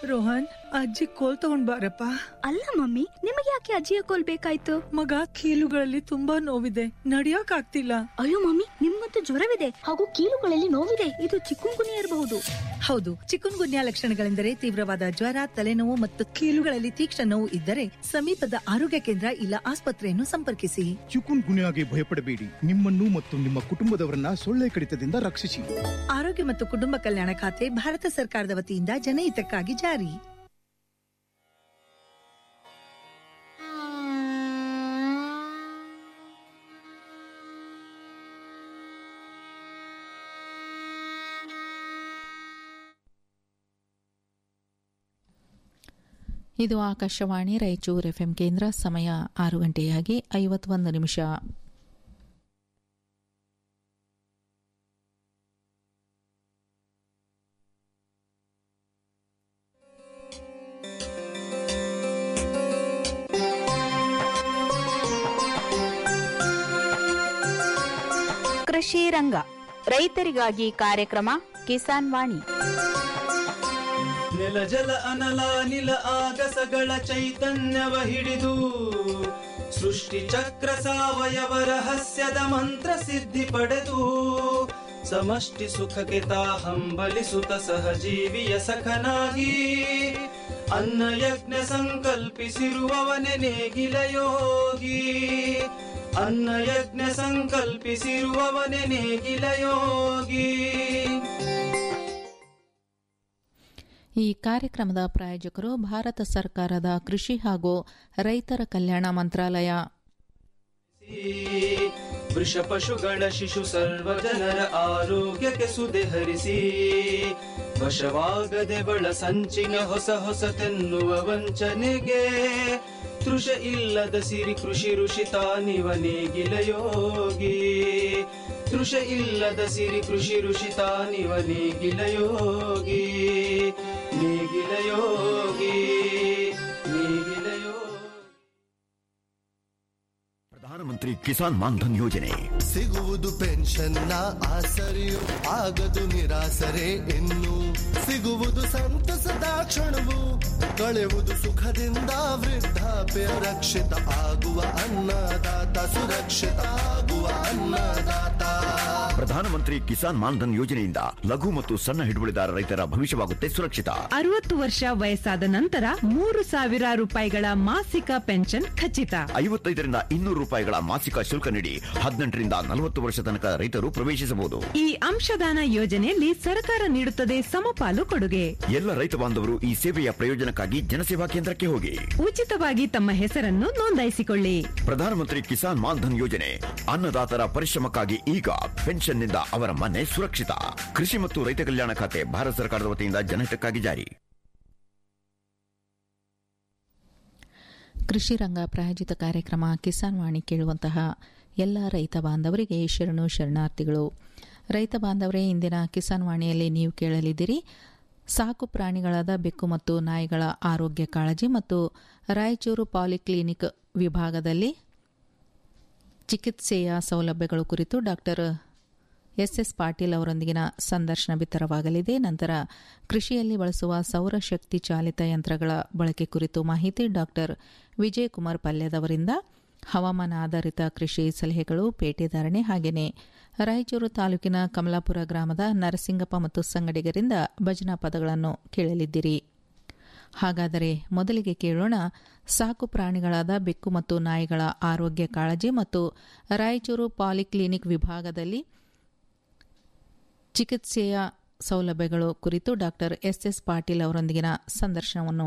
ರೋಹನ್ ಅಜ್ಜಿ ಕೋಲ್ ತಗೊಂಡ್ ಬಾರಪ್ಪ ಅಲ್ಲ ಮಮ್ಮಿ ನಿಮಗೆ ಯಾಕೆ ಅಜ್ಜಿಯ ಕೋಲ್ ಬೇಕಾಯ್ತು ಮಗ ಕೀಲುಗಳಲ್ಲಿ ತುಂಬಾ ನೋವಿದೆ ನಡಿಯಕ್ ಆಗ್ತಿಲ್ಲ ಅಯ್ಯೋ ಮಮ್ಮಿ ನಿಮ್ಗಂತೂ ಜ್ವರವಿದೆ ಹಾಗೂ ಕೀಲುಗಳಲ್ಲಿ ನೋವಿದೆ ಇದು ಚಿಕ್ಕುಂಗುನಿ ಇರಬಹುದು ಹೌದು ಚಿಕುನ್ ಗುನ್ಯಾ ಲಕ್ಷಣಗಳೆಂದರೆ ತೀವ್ರವಾದ ಜ್ವರ ತಲೆನೋವು ಮತ್ತು ಕೀಲುಗಳಲ್ಲಿ ತೀಕ್ಷ್ಣ ನೋವು ಇದ್ದರೆ ಸಮೀಪದ ಆರೋಗ್ಯ ಕೇಂದ್ರ ಇಲ್ಲ ಆಸ್ಪತ್ರೆಯನ್ನು ಸಂಪರ್ಕಿಸಿ ಚಿಕುನ್ ಗುನ್ಯಾಗೆ ಭಯಪಡಬೇಡಿ ನಿಮ್ಮನ್ನು ಮತ್ತು ನಿಮ್ಮ ಕುಟುಂಬದವರನ್ನ ಸೊಳ್ಳೆ ಕಡಿತದಿಂದ ರಕ್ಷಿಸಿ ಆರೋಗ್ಯ ಮತ್ತು ಕುಟುಂಬ ಕಲ್ಯಾಣ ಖಾತೆ ಭಾರತ ಸರ್ಕಾರದ ವತಿಯಿಂದ ಜನಹಿತಕ್ಕಾಗಿ ಜಾರಿ ಇದು ಆಕಾಶವಾಣಿ ರಾಯಚೂರು ಎಫ್ಎಂ ಕೇಂದ್ರ ಸಮಯ ಆರು ಗಂಟೆಯಾಗಿ ಐವತ್ತೊಂದು ನಿಮಿಷ ಕೃಷಿ ರಂಗ ರೈತರಿಗಾಗಿ ಕಾರ್ಯಕ್ರಮ ಕಿಸಾನ್ ವಾಣಿ ನೆಲ ಜಲ ಅನಲ ನಿಲ ಆಗಸಗಳ ಚೈತನ್ಯವ ಹಿಡಿದು ಸೃಷ್ಟಿ ಚಕ್ರ ಸಾವಯವ ರಹಸ್ಯದ ಮಂತ್ರ ಸಿದ್ಧಿ ಪಡೆದು ಸಮಷ್ಟಿ ಸುಖಕ್ಕೆ ತಾ ಹಂಬಲಿಸುತ್ತ ಸಹಜೀವಿಯ ಸಖನಾಗಿ ಅನ್ನ ಯಜ್ಞ ಸಂಕಲ್ಪಿಸಿರುವವನೆ ನೇಗಿಲ ಯೋಗಿ ಅನ್ನ ಯಜ್ಞ ಸಂಕಲ್ಪಿಸಿರುವವನೆ ನೇಗಿಲ ಯೋಗಿ ಈ ಕಾರ್ಯಕ್ರಮದ ಪ್ರಾಯೋಜಕರು ಭಾರತ ಸರ್ಕಾರದ ಕೃಷಿ ಹಾಗೂ ರೈತರ ಕಲ್ಯಾಣ ಮಂತ್ರಾಲಯ ವೃಷ ಪಶುಗಳ ಶಿಶು ಸರ್ವ ಜನರ ಆರೋಗ್ಯಕ್ಕೆ ಸುದೆ ಹರಿಸಿ ವಶವಾಗದೆ ಬಳ ಸಂಚಿನ ಹೊಸ ಹೊಸತೆನ್ನುವ ವಂಚನೆಗೆ ತೃಷ ಇಲ್ಲದ ಸಿರಿ ಕೃಷಿ ಋಷಿ ತಾನಿವ ನೇಗಿಲ ಯೋಗಿ ತೃಷ ಇಲ್ಲದ ಸಿರಿ ಕೃಷಿ ಋಷಿ ತಾನಿವ ನೇಗಿಲ ಯೋಗಿ ನೇಗಿಲ ಯೋಗಿ ನೇಗಿಲ ಯೋಗಿ ಪ್ರಧಾನಮಂತ್ರಿ ಕಿಸಾನ್ ಮಾನ್ಧನ್ ಯೋಜನೆ ಸಿಗುವುದು ಪೆನ್ಷನ್ನ ಆಸರೆಯು ಆಗದು ನಿರಾಸರೆ ಇನ್ನು ಸಿಗುವುದು ಸಂತಸದ ಕ್ಷಣವು ಕಳೆಯುವುದು ಸುಖದಿಂದ ವೃದ್ಧಾಪ್ಯ ರಕ್ಷಿತ ಆಗುವ ಅನ್ನದಾತ ಸುರಕ್ಷಿತ ಆಗುವ ಅನ್ನದಾತ ಪ್ರಧಾನಮಂತ್ರಿ ಕಿಸಾನ್ ಮಾನ್ಧನ್ ಯೋಜನೆಯಿಂದ ಲಘು ಮತ್ತು ಸಣ್ಣ ಹಿಡುವಳಿದಾರ ರೈತರ ಭವಿಷ್ಯವಾಗುತ್ತೆ ಸುರಕ್ಷಿತ ಅರವತ್ತು ವರ್ಷ ವಯಸ್ಸಾದ ನಂತರ ಮೂರು ಸಾವಿರ ರೂಪಾಯಿಗಳ ಮಾಸಿಕ ಪೆನ್ಷನ್ ಖಚಿತ ಐವತ್ತೈದರಿಂದ ಇನ್ನೂರು ರೂಪಾಯಿಗಳ ಮಾಸಿಕ ಶುಲ್ಕ ನೀಡಿ ಹದಿನೆಂಟರಿಂದ ನಲವತ್ತು ವರ್ಷ ತನಕ ರೈತರು ಪ್ರವೇಶಿಸಬಹುದು ಈ ಅಂಶದಾನ ಯೋಜನೆಯಲ್ಲಿ ಸರ್ಕಾರ ನೀಡುತ್ತದೆ ಸಮಪಾಲು ಕೊಡುಗೆ ಎಲ್ಲ ರೈತ ಬಾಂಧವರು ಈ ಸೇವೆಯ ಪ್ರಯೋಜನಕ್ಕಾಗಿ ಜನಸೇವಾ ಕೇಂದ್ರಕ್ಕೆ ಹೋಗಿ ಉಚಿತವಾಗಿ ತಮ್ಮ ಹೆಸರನ್ನು ನೋಂದಾಯಿಸಿಕೊಳ್ಳಿ ಪ್ರಧಾನಮಂತ್ರಿ ಕಿಸಾನ್ ಮಾನ್ಧನ್ ಯೋಜನೆ ಅನ್ನದಾತರ ಪರಿಶ್ರಮಕ್ಕಾಗಿ ಈಗ ಪೆನ್ಷನ್ನಿಂದ ಅವರ ಮನೆ ಸುರಕ್ಷಿತ ಕೃಷಿ ಮತ್ತು ರೈತ ಕಲ್ಯಾಣ ಖಾತೆ ಭಾರತ ಸರ್ಕಾರದ ವತಿಯಿಂದ ಜನಹಿತಕ್ಕಾಗಿ ಜಾರಿ ಕೃಷಿ ರಂಗ ಪ್ರಾಯೋಜಿತ ಕಾರ್ಯಕ್ರಮ ಕಿಸಾನ್ ವಾಣಿ ಕೇಳುವಂತಹ ಎಲ್ಲ ರೈತ ಬಾಂಧವರಿಗೆ ಶರಣು ಶರಣಾರ್ಥಿಗಳು ರೈತ ಬಾಂಧವರೇ ಇಂದಿನ ಕಿಸಾನ್ ವಾಣಿಯಲ್ಲಿ ನೀವು ಕೇಳಲಿದ್ದೀರಿ ಸಾಕು ಪ್ರಾಣಿಗಳಾದ ಬೆಕ್ಕು ಮತ್ತು ನಾಯಿಗಳ ಆರೋಗ್ಯ ಕಾಳಜಿ ಮತ್ತು ರಾಯಚೂರು ಪಾಲಿಕ್ಲಿನಿಕ್ ವಿಭಾಗದಲ್ಲಿ ಚಿಕಿತ್ಸೆಯ ಸೌಲಭ್ಯಗಳು ಕುರಿತು ಡಾಕ್ಟರ್ ಎಸ್ಎಸ್ ಪಾಟೀಲ್ ಅವರೊಂದಿಗಿನ ಸಂದರ್ಶನ ಬಿತ್ತರವಾಗಲಿದೆ ನಂತರ ಕೃಷಿಯಲ್ಲಿ ಬಳಸುವ ಸೌರಶಕ್ತಿ ಚಾಲಿತ ಯಂತ್ರಗಳ ಬಳಕೆ ಕುರಿತು ಮಾಹಿತಿ ಡಾಕ್ಟರ್ ವಿಜಯಕುಮಾರ್ ಪಲ್ಯದವರಿಂದ ಹವಾಮಾನ ಆಧಾರಿತ ಕೃಷಿ ಸಲಹೆಗಳು ಪೇಟೆದಾರಣೆ ಹಾಗೆಯೇ ರಾಯಚೂರು ತಾಲೂಕಿನ ಕಮಲಾಪುರ ಗ್ರಾಮದ ನರಸಿಂಗಪ್ಪ ಮತ್ತು ಸಂಗಡಿಗರಿಂದ ಭಜನಾ ಪದಗಳನ್ನು ಕೇಳಲಿದ್ದೀರಿ ಹಾಗಾದರೆ ಮೊದಲಿಗೆ ಕೇಳೋಣ ಸಾಕು ಪ್ರಾಣಿಗಳಾದ ಬೆಕ್ಕು ಮತ್ತು ನಾಯಿಗಳ ಆರೋಗ್ಯ ಕಾಳಜಿ ಮತ್ತು ರಾಯಚೂರು ಪಾಲಿಕ್ಲಿನಿಕ್ ವಿಭಾಗದಲ್ಲಿ ಚಿಕಿತ್ಸೆಯ ಸೌಲಭ್ಯಗಳು ಕುರಿತು ಡಾಕ್ಟರ್ ಎಸ್ಎಸ್ ಪಾಟೀಲ್ ಅವರೊಂದಿಗಿನ ಸಂದರ್ಶನವನ್ನು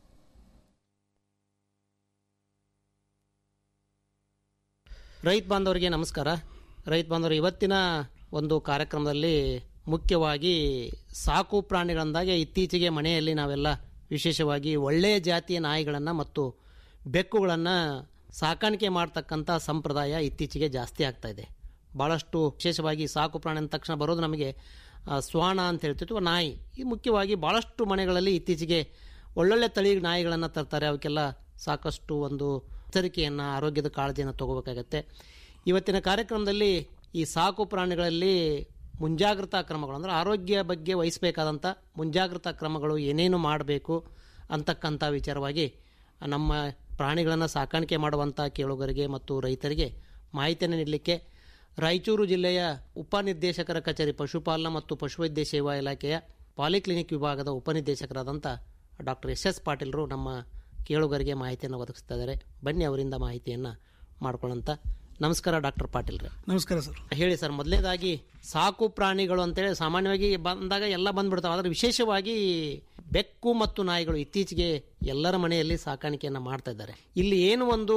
ರೈತ ಬಾಂಧವರಿಗೆ ನಮಸ್ಕಾರ ರೈತ ಬಾಂಧವರು ಇವತ್ತಿನ ಒಂದು ಕಾರ್ಯಕ್ರಮದಲ್ಲಿ ಮುಖ್ಯವಾಗಿ ಸಾಕು ಪ್ರಾಣಿಗಳಂದಾಗೆ ಇತ್ತೀಚೆಗೆ ಮನೆಯಲ್ಲಿ ನಾವೆಲ್ಲ ವಿಶೇಷವಾಗಿ ಒಳ್ಳೆಯ ಜಾತಿಯ ನಾಯಿಗಳನ್ನು ಮತ್ತು ಬೆಕ್ಕುಗಳನ್ನು ಸಾಕಾಣಿಕೆ ಮಾಡ್ತಕ್ಕಂಥ ಸಂಪ್ರದಾಯ ಇತ್ತೀಚೆಗೆ ಜಾಸ್ತಿ ಆಗ್ತಾ ಇದೆ ಭಾಳಷ್ಟು ವಿಶೇಷವಾಗಿ ಸಾಕು ಪ್ರಾಣಿ ಅಂದ ತಕ್ಷಣ ಬರೋದು ನಮಗೆ ಆ, ಶ್ವಾನ ಅಂತ ಹೇಳ್ತಿತ್ತು ನಾಯಿ ಈ ಮುಖ್ಯವಾಗಿ ಭಾಳಷ್ಟು ಮನೆಗಳಲ್ಲಿ ಇತ್ತೀಚೆಗೆ ಒಳ್ಳೊಳ್ಳೆ ತಳಿ ನಾಯಿಗಳನ್ನು ತರ್ತಾರೆ ಅವಕ್ಕೆಲ್ಲ ಸಾಕಷ್ಟು ಒಂದು ಎಚ್ಚರಿಕೆಯನ್ನು ಆರೋಗ್ಯದ ಕಾಳಜಿಯನ್ನು ತಗೋಬೇಕಾಗತ್ತೆ ಇವತ್ತಿನ ಕಾರ್ಯಕ್ರಮದಲ್ಲಿ ಈ ಸಾಕು ಪ್ರಾಣಿಗಳಲ್ಲಿ ಮುಂಜಾಗ್ರತಾ ಕ್ರಮಗಳು ಅಂದರೆ ಆರೋಗ್ಯ ಬಗ್ಗೆ ವಹಿಸಬೇಕಾದಂಥ ಮುಂಜಾಗ್ರತಾ ಕ್ರಮಗಳು ಏನೇನು ಮಾಡಬೇಕು ಅಂತಕ್ಕಂಥ ವಿಚಾರವಾಗಿ ನಮ್ಮ ಪ್ರಾಣಿಗಳನ್ನು ಸಾಕಾಣಿಕೆ ಮಾಡುವಂಥ ಕೇಳುಗರಿಗೆ ಮತ್ತು ರೈತರಿಗೆ ಮಾಹಿತಿಯನ್ನು ನೀಡಲಿಕ್ಕೆ ರಾಯಚೂರು ಜಿಲ್ಲೆಯ ಉಪನಿರ್ದೇಶಕರ ಕಚೇರಿ ಪಶುಪಾಲನಾ ಮತ್ತು ಪಶುವೈದ್ಯ ಸೇವಾ ಇಲಾಖೆಯ ಪಾಲಿಕ್ಲಿನಿಕ್ ವಿಭಾಗದ ಉಪನಿರ್ದೇಶಕರಾದಂಥ ಡಾಕ್ಟರ್ ಎಸ್ ಎಸ್ ಪಾಟೀಲ್ರು ನಮ್ಮ ಕೇಳುಗರಿಗೆ ಮಾಹಿತಿಯನ್ನು ಒದಗಿಸ್ತಾ ಇದ್ದಾರೆ ಬನ್ನಿ ಅವರಿಂದ ಮಾಹಿತಿಯನ್ನು ಮಾಡ್ಕೊಳ್ಳೋಂಥ ನಮಸ್ಕಾರ ಡಾಕ್ಟರ್ ಪಾಟೀಲ್ರೆ ನಮಸ್ಕಾರ ಸರ್ ಹೇಳಿ ಸರ್ ಮೊದಲನೇದಾಗಿ ಸಾಕು ಪ್ರಾಣಿಗಳು ಅಂತೇಳಿ ಸಾಮಾನ್ಯವಾಗಿ ಬಂದಾಗ ಎಲ್ಲ ಬಂದ್ಬಿಡ್ತಾವೆ ಆದರೆ ವಿಶೇಷವಾಗಿ ಬೆಕ್ಕು ಮತ್ತು ನಾಯಿಗಳು ಇತ್ತೀಚೆಗೆ ಎಲ್ಲರ ಮನೆಯಲ್ಲಿ ಸಾಕಾಣಿಕೆಯನ್ನು ಮಾಡ್ತಾ ಇದ್ದಾರೆ ಇಲ್ಲಿ ಏನು ಒಂದು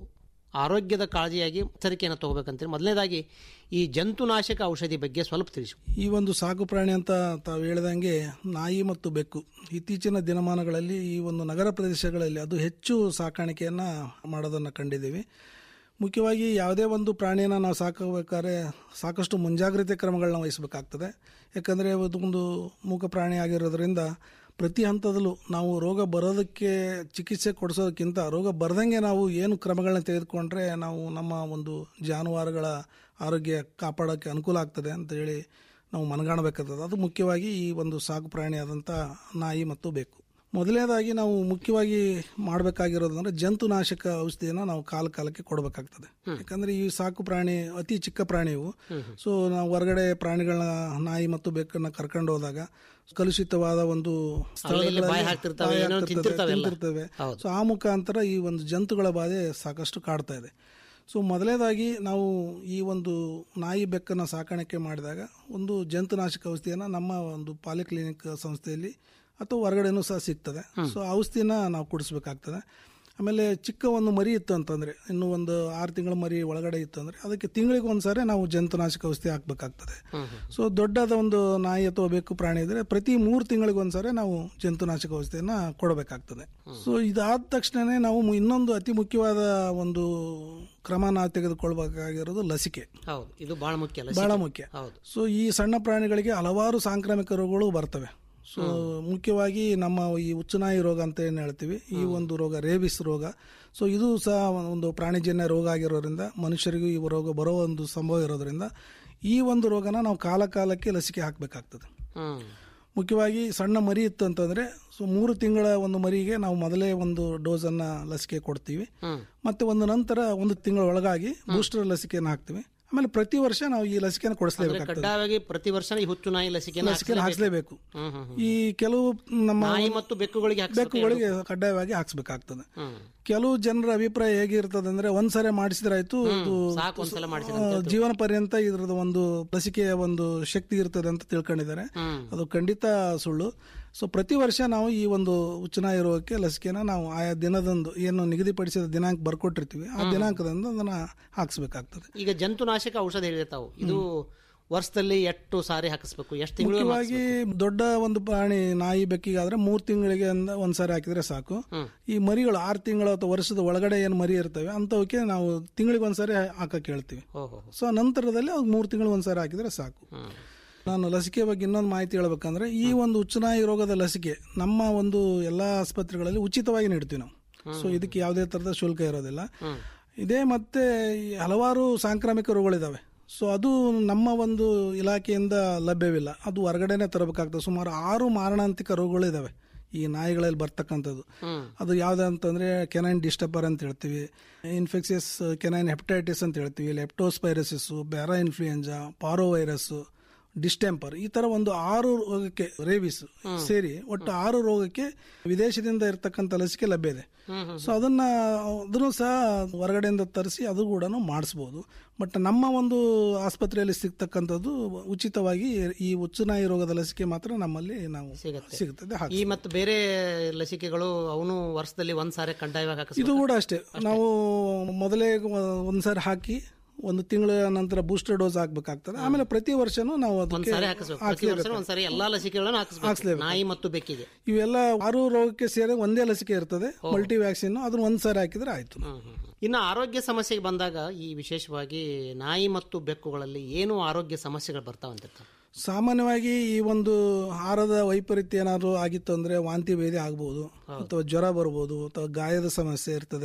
ಆರೋಗ್ಯದ ಕಾಳಜಿಯಾಗಿ ಎಚ್ಚರಿಕೆಯನ್ನು ತಗೋಬೇಕಂತೇಳಿ ಮೊದಲನೇದಾಗಿ ಈ ಜಂತುನಾಶಕ ಔಷಧಿ ಬಗ್ಗೆ ಸ್ವಲ್ಪ ತಿಳಿಸಿ ಈ ಒಂದು ಸಾಕು ಪ್ರಾಣಿ ಅಂತ ತಾವು ಹೇಳ್ದಂಗೆ ನಾಯಿ ಮತ್ತು ಬೆಕ್ಕು ಇತ್ತೀಚಿನ ದಿನಮಾನಗಳಲ್ಲಿ ಈ ಒಂದು ನಗರ ಪ್ರದೇಶಗಳಲ್ಲಿ ಅದು ಹೆಚ್ಚು ಸಾಕಾಣಿಕೆಯನ್ನು ಮಾಡೋದನ್ನು ಕಂಡಿದ್ದೀವಿ ಮುಖ್ಯವಾಗಿ ಯಾವುದೇ ಒಂದು ಪ್ರಾಣಿಯನ್ನು ನಾವು ಸಾಕಬೇಕಾದ್ರೆ ಸಾಕಷ್ಟು ಮುಂಜಾಗ್ರತೆ ಕ್ರಮಗಳನ್ನ ವಹಿಸಬೇಕಾಗ್ತದೆ ಯಾಕಂದರೆ ಒಂದು ಮೂಕ ಪ್ರಾಣಿ ಆಗಿರೋದ್ರಿಂದ ಪ್ರತಿ ಹಂತದಲ್ಲೂ ನಾವು ರೋಗ ಬರೋದಕ್ಕೆ ಚಿಕಿತ್ಸೆ ಕೊಡಿಸೋದಕ್ಕಿಂತ ರೋಗ ಬರದಂಗೆ ನಾವು ಏನು ಕ್ರಮಗಳನ್ನ ತೆಗೆದುಕೊಂಡ್ರೆ ನಾವು ನಮ್ಮ ಒಂದು ಜಾನುವಾರುಗಳ ಆರೋಗ್ಯ ಕಾಪಾಡೋಕ್ಕೆ ಅನುಕೂಲ ಆಗ್ತದೆ ಅಂತ ಹೇಳಿ ನಾವು ಮನಗಾಣಬೇಕಾಗ್ತದೆ ಅದು ಮುಖ್ಯವಾಗಿ ಈ ಒಂದು ಸಾಕು ಪ್ರಾಣಿಯಾದಂಥ ನಾಯಿ ಮತ್ತು ಬೇಕು ಮೊದಲನೇದಾಗಿ ನಾವು ಮುಖ್ಯವಾಗಿ ಮಾಡಬೇಕಾಗಿರೋದಂದ್ರೆ ಜಂತುನಾಶಕ ಔಷಧಿಯನ್ನು ನಾವು ಕಾಲ ಕಾಲಕ್ಕೆ ಕೊಡಬೇಕಾಗ್ತದೆ ಯಾಕಂದ್ರೆ ಈ ಸಾಕು ಪ್ರಾಣಿ ಅತಿ ಚಿಕ್ಕ ಪ್ರಾಣಿ ಇವು ಸೊ ನಾವು ಹೊರಗಡೆ ಪ್ರಾಣಿಗಳನ್ನ ನಾಯಿ ಮತ್ತು ಬೆಕ್ಕನ್ನ ಕರ್ಕೊಂಡು ಹೋದಾಗ ಕಲುಷಿತವಾದ ಒಂದು ಅಲ್ಲಲ್ಲಿ ಬಾಯಿ ಹಾಕ್ತಿರ್ತವೆ, ಏನೋ ತಿಂತಿರ್ತವೆ ಎಲ್ಲ. ತಿಂತಿರ್ತವೆ ಹೌದು. ಸೊ ಆ ಮುಖಾಂತರ ಈ ಒಂದು ಜಂತುಗಳ ಬಾಧೆ ಸಾಕಷ್ಟು ಕಾಡ್ತಾ ಇದೆ ಸೊ ಮೊದಲನೇದಾಗಿ ನಾವು ಈ ಒಂದು ನಾಯಿ ಬೆಕ್ಕನ್ನು ಸಾಕಾಣಿಕೆ ಮಾಡಿದಾಗ ಒಂದು ಜಂತುನಾಶಕ ಔಷಧಿಯನ್ನು ನಮ್ಮ ಒಂದು ಪಾಲಿಕ್ಲಿನಿಕ್ ಸಂಸ್ಥೆಯಲ್ಲಿ ಅಥವಾ ಹೊರಗಡೆನೂ ಸಹ ಸಿಗ್ತದೆ ಸೊ ಔಷಧಿನ ನಾವು ಕುಡಿಸ್ಬೇಕಾಗ್ತದೆ ಆಮೇಲೆ ಚಿಕ್ಕ ಒಂದು ಮರಿ ಇತ್ತು ಅಂತಂದರೆ ಇನ್ನು ಒಂದು ಆರು ತಿಂಗಳ ಮರಿ ಒಳಗಡೆ ಇತ್ತು ಅಂದರೆ ಅದಕ್ಕೆ ತಿಂಗಳಿಗೆ ಒಂದ್ಸಾರಿ ನಾವು ಜಂತುನಾಶಕ ಔಷಧಿ ಹಾಕಬೇಕಾಗ್ತದೆ ಸೊ ದೊಡ್ಡದ ಒಂದು ನಾಯಿ ಅಥವಾ ಬೆಕ್ಕು ಪ್ರಾಣಿ ಇದ್ರೆ ಪ್ರತಿ ಮೂರು ತಿಂಗಳಿಗೆ ಒಂದ್ಸಾರಿ ನಾವು ಜಂತುನಾಶಕ ಔಷಧಿಯನ್ನ ಕೊಡಬೇಕಾಗ್ತದೆ ಸೊ ಇದಾದ ತಕ್ಷಣನೇ ನಾವು ಮು- ಇನ್ನೊಂದು ಅತಿ ಮುಖ್ಯವಾದ ಒಂದು ಕ್ರಮ ನಾವು ತೆಗೆದುಕೊಳ್ಬೇಕಾಗಿರೋದು ಲಸಿಕೆ ಹೌದು ಇದು ಬಹಳ ಮುಖ್ಯ ಅಲ್ಲ ಬಹಳ ಮುಖ್ಯ ಹೌದು ಸೊ ಈ ಸಣ್ಣ ಪ್ರಾಣಿಗಳಿಗೆ ಹಲವಾರು ಸಾಂಕ್ರಾಮಿಕ ರೋಗಗಳು ಬರ್ತವೆ ಸೊ ಮುಖ್ಯವಾಗಿ ನಮ್ಮ ಈ ಉಚ್ಚನಾಯಿ ರೋಗ ಅಂತ ಏನು ಹೇಳ್ತೀವಿ ಈ ಒಂದು ರೋಗ ರೇಬಿಸ್ ರೋಗ ಸೊ ಇದು ಸಹ ಒಂದು ಪ್ರಾಣಿಜನ್ಯ ರೋಗ ಆಗಿರೋದ್ರಿಂದ ಮನುಷ್ಯರಿಗೂ ಈ ರೋಗ ಬರೋ ಒಂದು ಸಂಭವ ಇರೋದ್ರಿಂದ ಈ ಒಂದು ರೋಗನ ನಾವು ಕಾಲ ಕಾಲಕ್ಕೆ ಲಸಿಕೆ ಹಾಕಬೇಕಾಗ್ತದೆ ಹ್ಮ್ ಮುಖ್ಯವಾಗಿ ಸಣ್ಣ ಮರಿ ಇತ್ತು ಅಂತಂದ್ರೆ ಸೊ ಮೂರು ತಿಂಗಳ ಒಂದು ಮರಿಗೆ ನಾವು ಮೊದಲೇ ಒಂದು ಡೋಸನ್ನ ಲಸಿಕೆ ಕೊಡ್ತೀವಿ ಹ್ಮ್ ಮತ್ತೆ ಒಂದು ನಂತರ ಒಂದು ತಿಂಗಳ ಒಳಗಾಗಿ ಬೂಸ್ಟರ್ ಲಸಿಕೆಯನ್ನು ಹಾಕ್ತೀವಿ ಆಮೇಲೆ ಪ್ರತಿ ವರ್ಷ ನಾವು ಈ ಲಸಿಕೆಯನ್ನು ಅಂದ್ರೆ ಕೊಡಿಸಲೇಬೇಕಾಗ್ತದೆ ಕಡ್ಡಾಯವಾಗಿ ಪ್ರತಿ ವರ್ಷ ಈ ಹುಚ್ಚು ನಾಯಿ ಲಸಿಕೆಯನ್ನು ಲಸಿಕೆಯನ್ನು ಹಾಕ್ಸ್ಲೇಬೇಕು ಹ್ಮ್ ಹ್ಮ್ ಹ್ಮ್. ಈ ಕೆಲವು ನಮ್ಮ ನಾಯಿ ಮತ್ತು ಬೆಕ್ಕುಗಳಿಗೆ ಹಾಕ್ಸ್ಬೇಕು ಬೆಕ್ಕುಗಳಿಗೆ ಕಡ್ಡಾಯವಾಗಿ ಹಾಕ್ಸ್ಬೇಕಾಗ್ತದೆ ಹ್ಮ್ ಕೆಲವು ಜನರ ಅಭಿಪ್ರಾಯ ಹೇಗಿರ್ತದೆ ಅಂದ್ರೆ ಒಂದ್ಸರಿ ಮಾಡಿಸಿದ್ರೆ ಆಯ್ತು ಇದು ಸಾಕು ಒಂದ್ಸಲ ಮಾಡಿಸಿದ್ರೆ ಆ, ಜೀವನ ಪರ್ಯಂತ ಇದ್ರದ್ದು ಒಂದು ಲಸಿಕೆಯ ಒಂದು ಶಕ್ತಿ ಇರ್ತದೆ ಅಂತ ತಿಳ್ಕೊಂಡಿದ್ದಾರೆ ಹ್ಮ್ ಅದು ಖಂಡಿತ ಸುಳ್ಳು ಸೊ ಪ್ರತಿ ವರ್ಷ ನಾವು ಈ ಒಂದು ಉಚ್ಚನಾಯಿ ರೋಗಕ್ಕೆ ಲಸಿಕೆನ ನಾವು ಆಯಾ ದಿನದಂದು ಏನು ನಿಗದಿಪಡಿಸಿದ ದಿನಾಂಕ ಬರ್ಕೊಟ್ಟಿರ್ತೀವಿ ಆ ದಿನಾಂಕದಂದು ಅದನ್ನ ಹಾಕ್ಸ್ಬೇಕಾಗ್ತದೆ ಈಗ ಜಂತುನಾಶಕ ಔಷಧ ಹೇಳಿರ್ತಾವು ಇದು ವರ್ಷದಲ್ಲಿ ಎಷ್ಟು ಸಾರಿ ಹಾಕಿಸ್ಬೇಕು ಎಷ್ಟು ತಿಂಗಳು ಮುಖ್ಯವಾಗಿ ದೊಡ್ಡ ಒಂದು ಪ್ರಾಣಿ ನಾಯಿ ಬೆಕ್ಕಿಗಾದ್ರೆ ಮೂರ್ ತಿಂಗಳಿಗೆ ಅಂದ ಒಂದ್ಸಾರಿ ಹಾಕಿದ್ರೆ ಸಾಕು ಈ ಮರಿಗಳು ಆರು ತಿಂಗಳು ಅಥವಾ ವರ್ಷದ ಒಳಗಡೆ ಏನು ಮರಿ ಇರ್ತವೆ ಅಂತವಕ್ಕೆ ನಾವು ತಿಂಗಳಿಗೆ ಒಂದ್ಸಾರಿ ಹಾಕಕ್ಕೆ ಹೇಳ್ತೀವಿ ಓಹೋ ಸೊ ನಂತರದಲ್ಲಿ ಅದು ಮೂರು ತಿಂಗಳು ಒಂದ್ಸಾರಿ ಹಾಕಿದ್ರೆ ಸಾಕು ನಾನು ಲಸಿಕೆ ಬಗ್ಗೆ ಇನ್ನೊಂದು ಮಾಹಿತಿ ಹೇಳ್ಬೇಕಂದ್ರೆ ಈ ಒಂದು ಉಚ್ಚನಾಯಿ ರೋಗದ ಲಸಿಕೆ ನಮ್ಮ ಒಂದು ಎಲ್ಲಾ ಆಸ್ಪತ್ರೆಗಳಲ್ಲಿ ಉಚಿತವಾಗಿ ನೀಡ್ತೀವಿ ನಾವು ಸೊ ಇದಕ್ಕೆ ಯಾವುದೇ ತರದ ಶುಲ್ಕ ಇರೋದಿಲ್ಲ ಇದೇ ಮತ್ತೆ ಈ ಹಲವಾರು ಸಾಂಕ್ರಾಮಿಕ ರೋಗಗಳಿದಾವೆ ಸೊ ಅದು ನಮ್ಮ ಒಂದು ಇಲಾಖೆಯಿಂದ ಲಭ್ಯವಿಲ್ಲ ಅದು ಹೊರಗಡೆನೆ ತರಬೇಕಾಗ್ತದೆ ಸುಮಾರು ಆರು ಮಾರಣಾಂತಿಕ ರೋಗಗಳು ಇದಾವೆ ಈ ನಾಯಿಗಳಲ್ಲಿ ಬರ್ತಕ್ಕಂಥದ್ದು ಅದು ಯಾವ್ದಂತಂದ್ರೆ ಕೆನೈನ್ ಡಿಸ್ಟರ್ಬರ್ ಅಂತ ಹೇಳ್ತೀವಿ ಇನ್ಫೆಕ್ಷಿಯಸ್ ಕೆನೈನ್ ಹೆಪಟೈಟಿಸ್ ಅಂತ ಹೇಳ್ತೀವಿ leptospirosis parainfluenza parvovirus distemper ಈ ತರ ಒಂದು ಆರು ರೋಗಕ್ಕೆ ರೇಬಿಸ್ ಸೇರಿ ಒಟ್ಟು ಆರು ರೋಗಕ್ಕೆ ವಿದೇಶದಿಂದ ಇರತಕ್ಕಂಥ ಲಸಿಕೆ ಲಭ್ಯ ಇದೆ ಸೊ ಅದನ್ನ ಅದನ್ನು ಸಹ ಹೊರಗಡೆಯಿಂದ ತರಿಸಿ ಅದು ಕೂಡ ಮಾಡಿಸ್ಬೋದು ಬಟ್ ನಮ್ಮ ಒಂದು ಆಸ್ಪತ್ರೆಯಲ್ಲಿ ಸಿಗ್ತಕ್ಕಂಥದ್ದು ಉಚಿತವಾಗಿ ಈ ಉಚ್ಚುನಾಯಿ ರೋಗದ ಲಸಿಕೆ ಮಾತ್ರ ನಮ್ಮಲ್ಲಿ ನಾವು ಸಿಗುತ್ತೆ. ಸಿಗುತ್ತದೆ ಈ ಮತ್ತು ಬೇರೆ ಲಸಿಕೆಗಳು ಅವನು ವರ್ಷದಲ್ಲಿ ಒಂದ್ ಸಾರಿ ಕಡ್ಡಾಯವಾಗಿ ಹಾಕಿಸ್ಬೇಕು ಇದು ಕೂಡ ಅಷ್ಟೇ ನಾವು ಮೊದಲೇ ಒಂದ್ಸಾರಿ ಹಾಕಿ ಒಂದು ತಿಂಗಳ ನಂತರ ಬೂಸ್ಟರ್ ಡೋಸ್ ಹಾಕ್ಬೇಕಾಗ್ತದೆ ಆಮೇಲೆ ಪ್ರತಿ ವರ್ಷನೂ ನಾವು ಅದಕ್ಕೆ ಒಂದ್ಸಾರಿ ಹಾಕಿಸ್ಬೇಕು ಪ್ರತಿ ವರ್ಷ ಹಾಕ್ಸ್ಲೇಬೇಕು. ಒಂದ್ಸಾರಿ ಎಲ್ಲಾ ಲಸಿಕೆಗಳನ್ನು ಹಾಕಿಸ್ಬೇಕು ಹಾಕ್ಸ್ಲೇಬೇಕು. ನಾಯಿ ಮತ್ತು ಬೆಕ್ಕಿಗೆ ಇವೆಲ್ಲ ಆರು ರೋಗಕ್ಕೆ ಸೇರಿ ಒಂದೇ ಲಸಿಕೆ ಇರ್ತದೆ ಮಲ್ಟಿ ವ್ಯಾಕ್ಸಿನ್ ಅದನ್ನ ಒಂದ್ಸಾರಿ ಹಾಕಿದ್ರೆ ಆಯ್ತು ಇನ್ನು ಆರೋಗ್ಯ ಸಮಸ್ಯೆಗೆ ಬಂದಾಗ ಈ ವಿಶೇಷವಾಗಿ ನಾಯಿ ಮತ್ತು ಬೆಕ್ಕುಗಳಲ್ಲಿ ಏನು ಆರೋಗ್ಯ ಸಮಸ್ಯೆಗಳು ಬರ್ತಾವಂತಿರ್ತಾವೆ ಸಾಮಾನ್ಯವಾಗಿ ಈ ಒಂದು ಆಹಾರದ ವೈಪರೀತ್ಯ ಏನಾದ್ರು ಆಗಿತ್ತು ಅಂದ್ರೆ ವಾಂತಿ ಭೇದಿ ಆಗ್ಬೋದು ಅಥವಾ ಜ್ವರ ಬರ್ಬೋದು ಅಥವಾ ಗಾಯದ ಸಮಸ್ಯೆ ಇರ್ತದೆ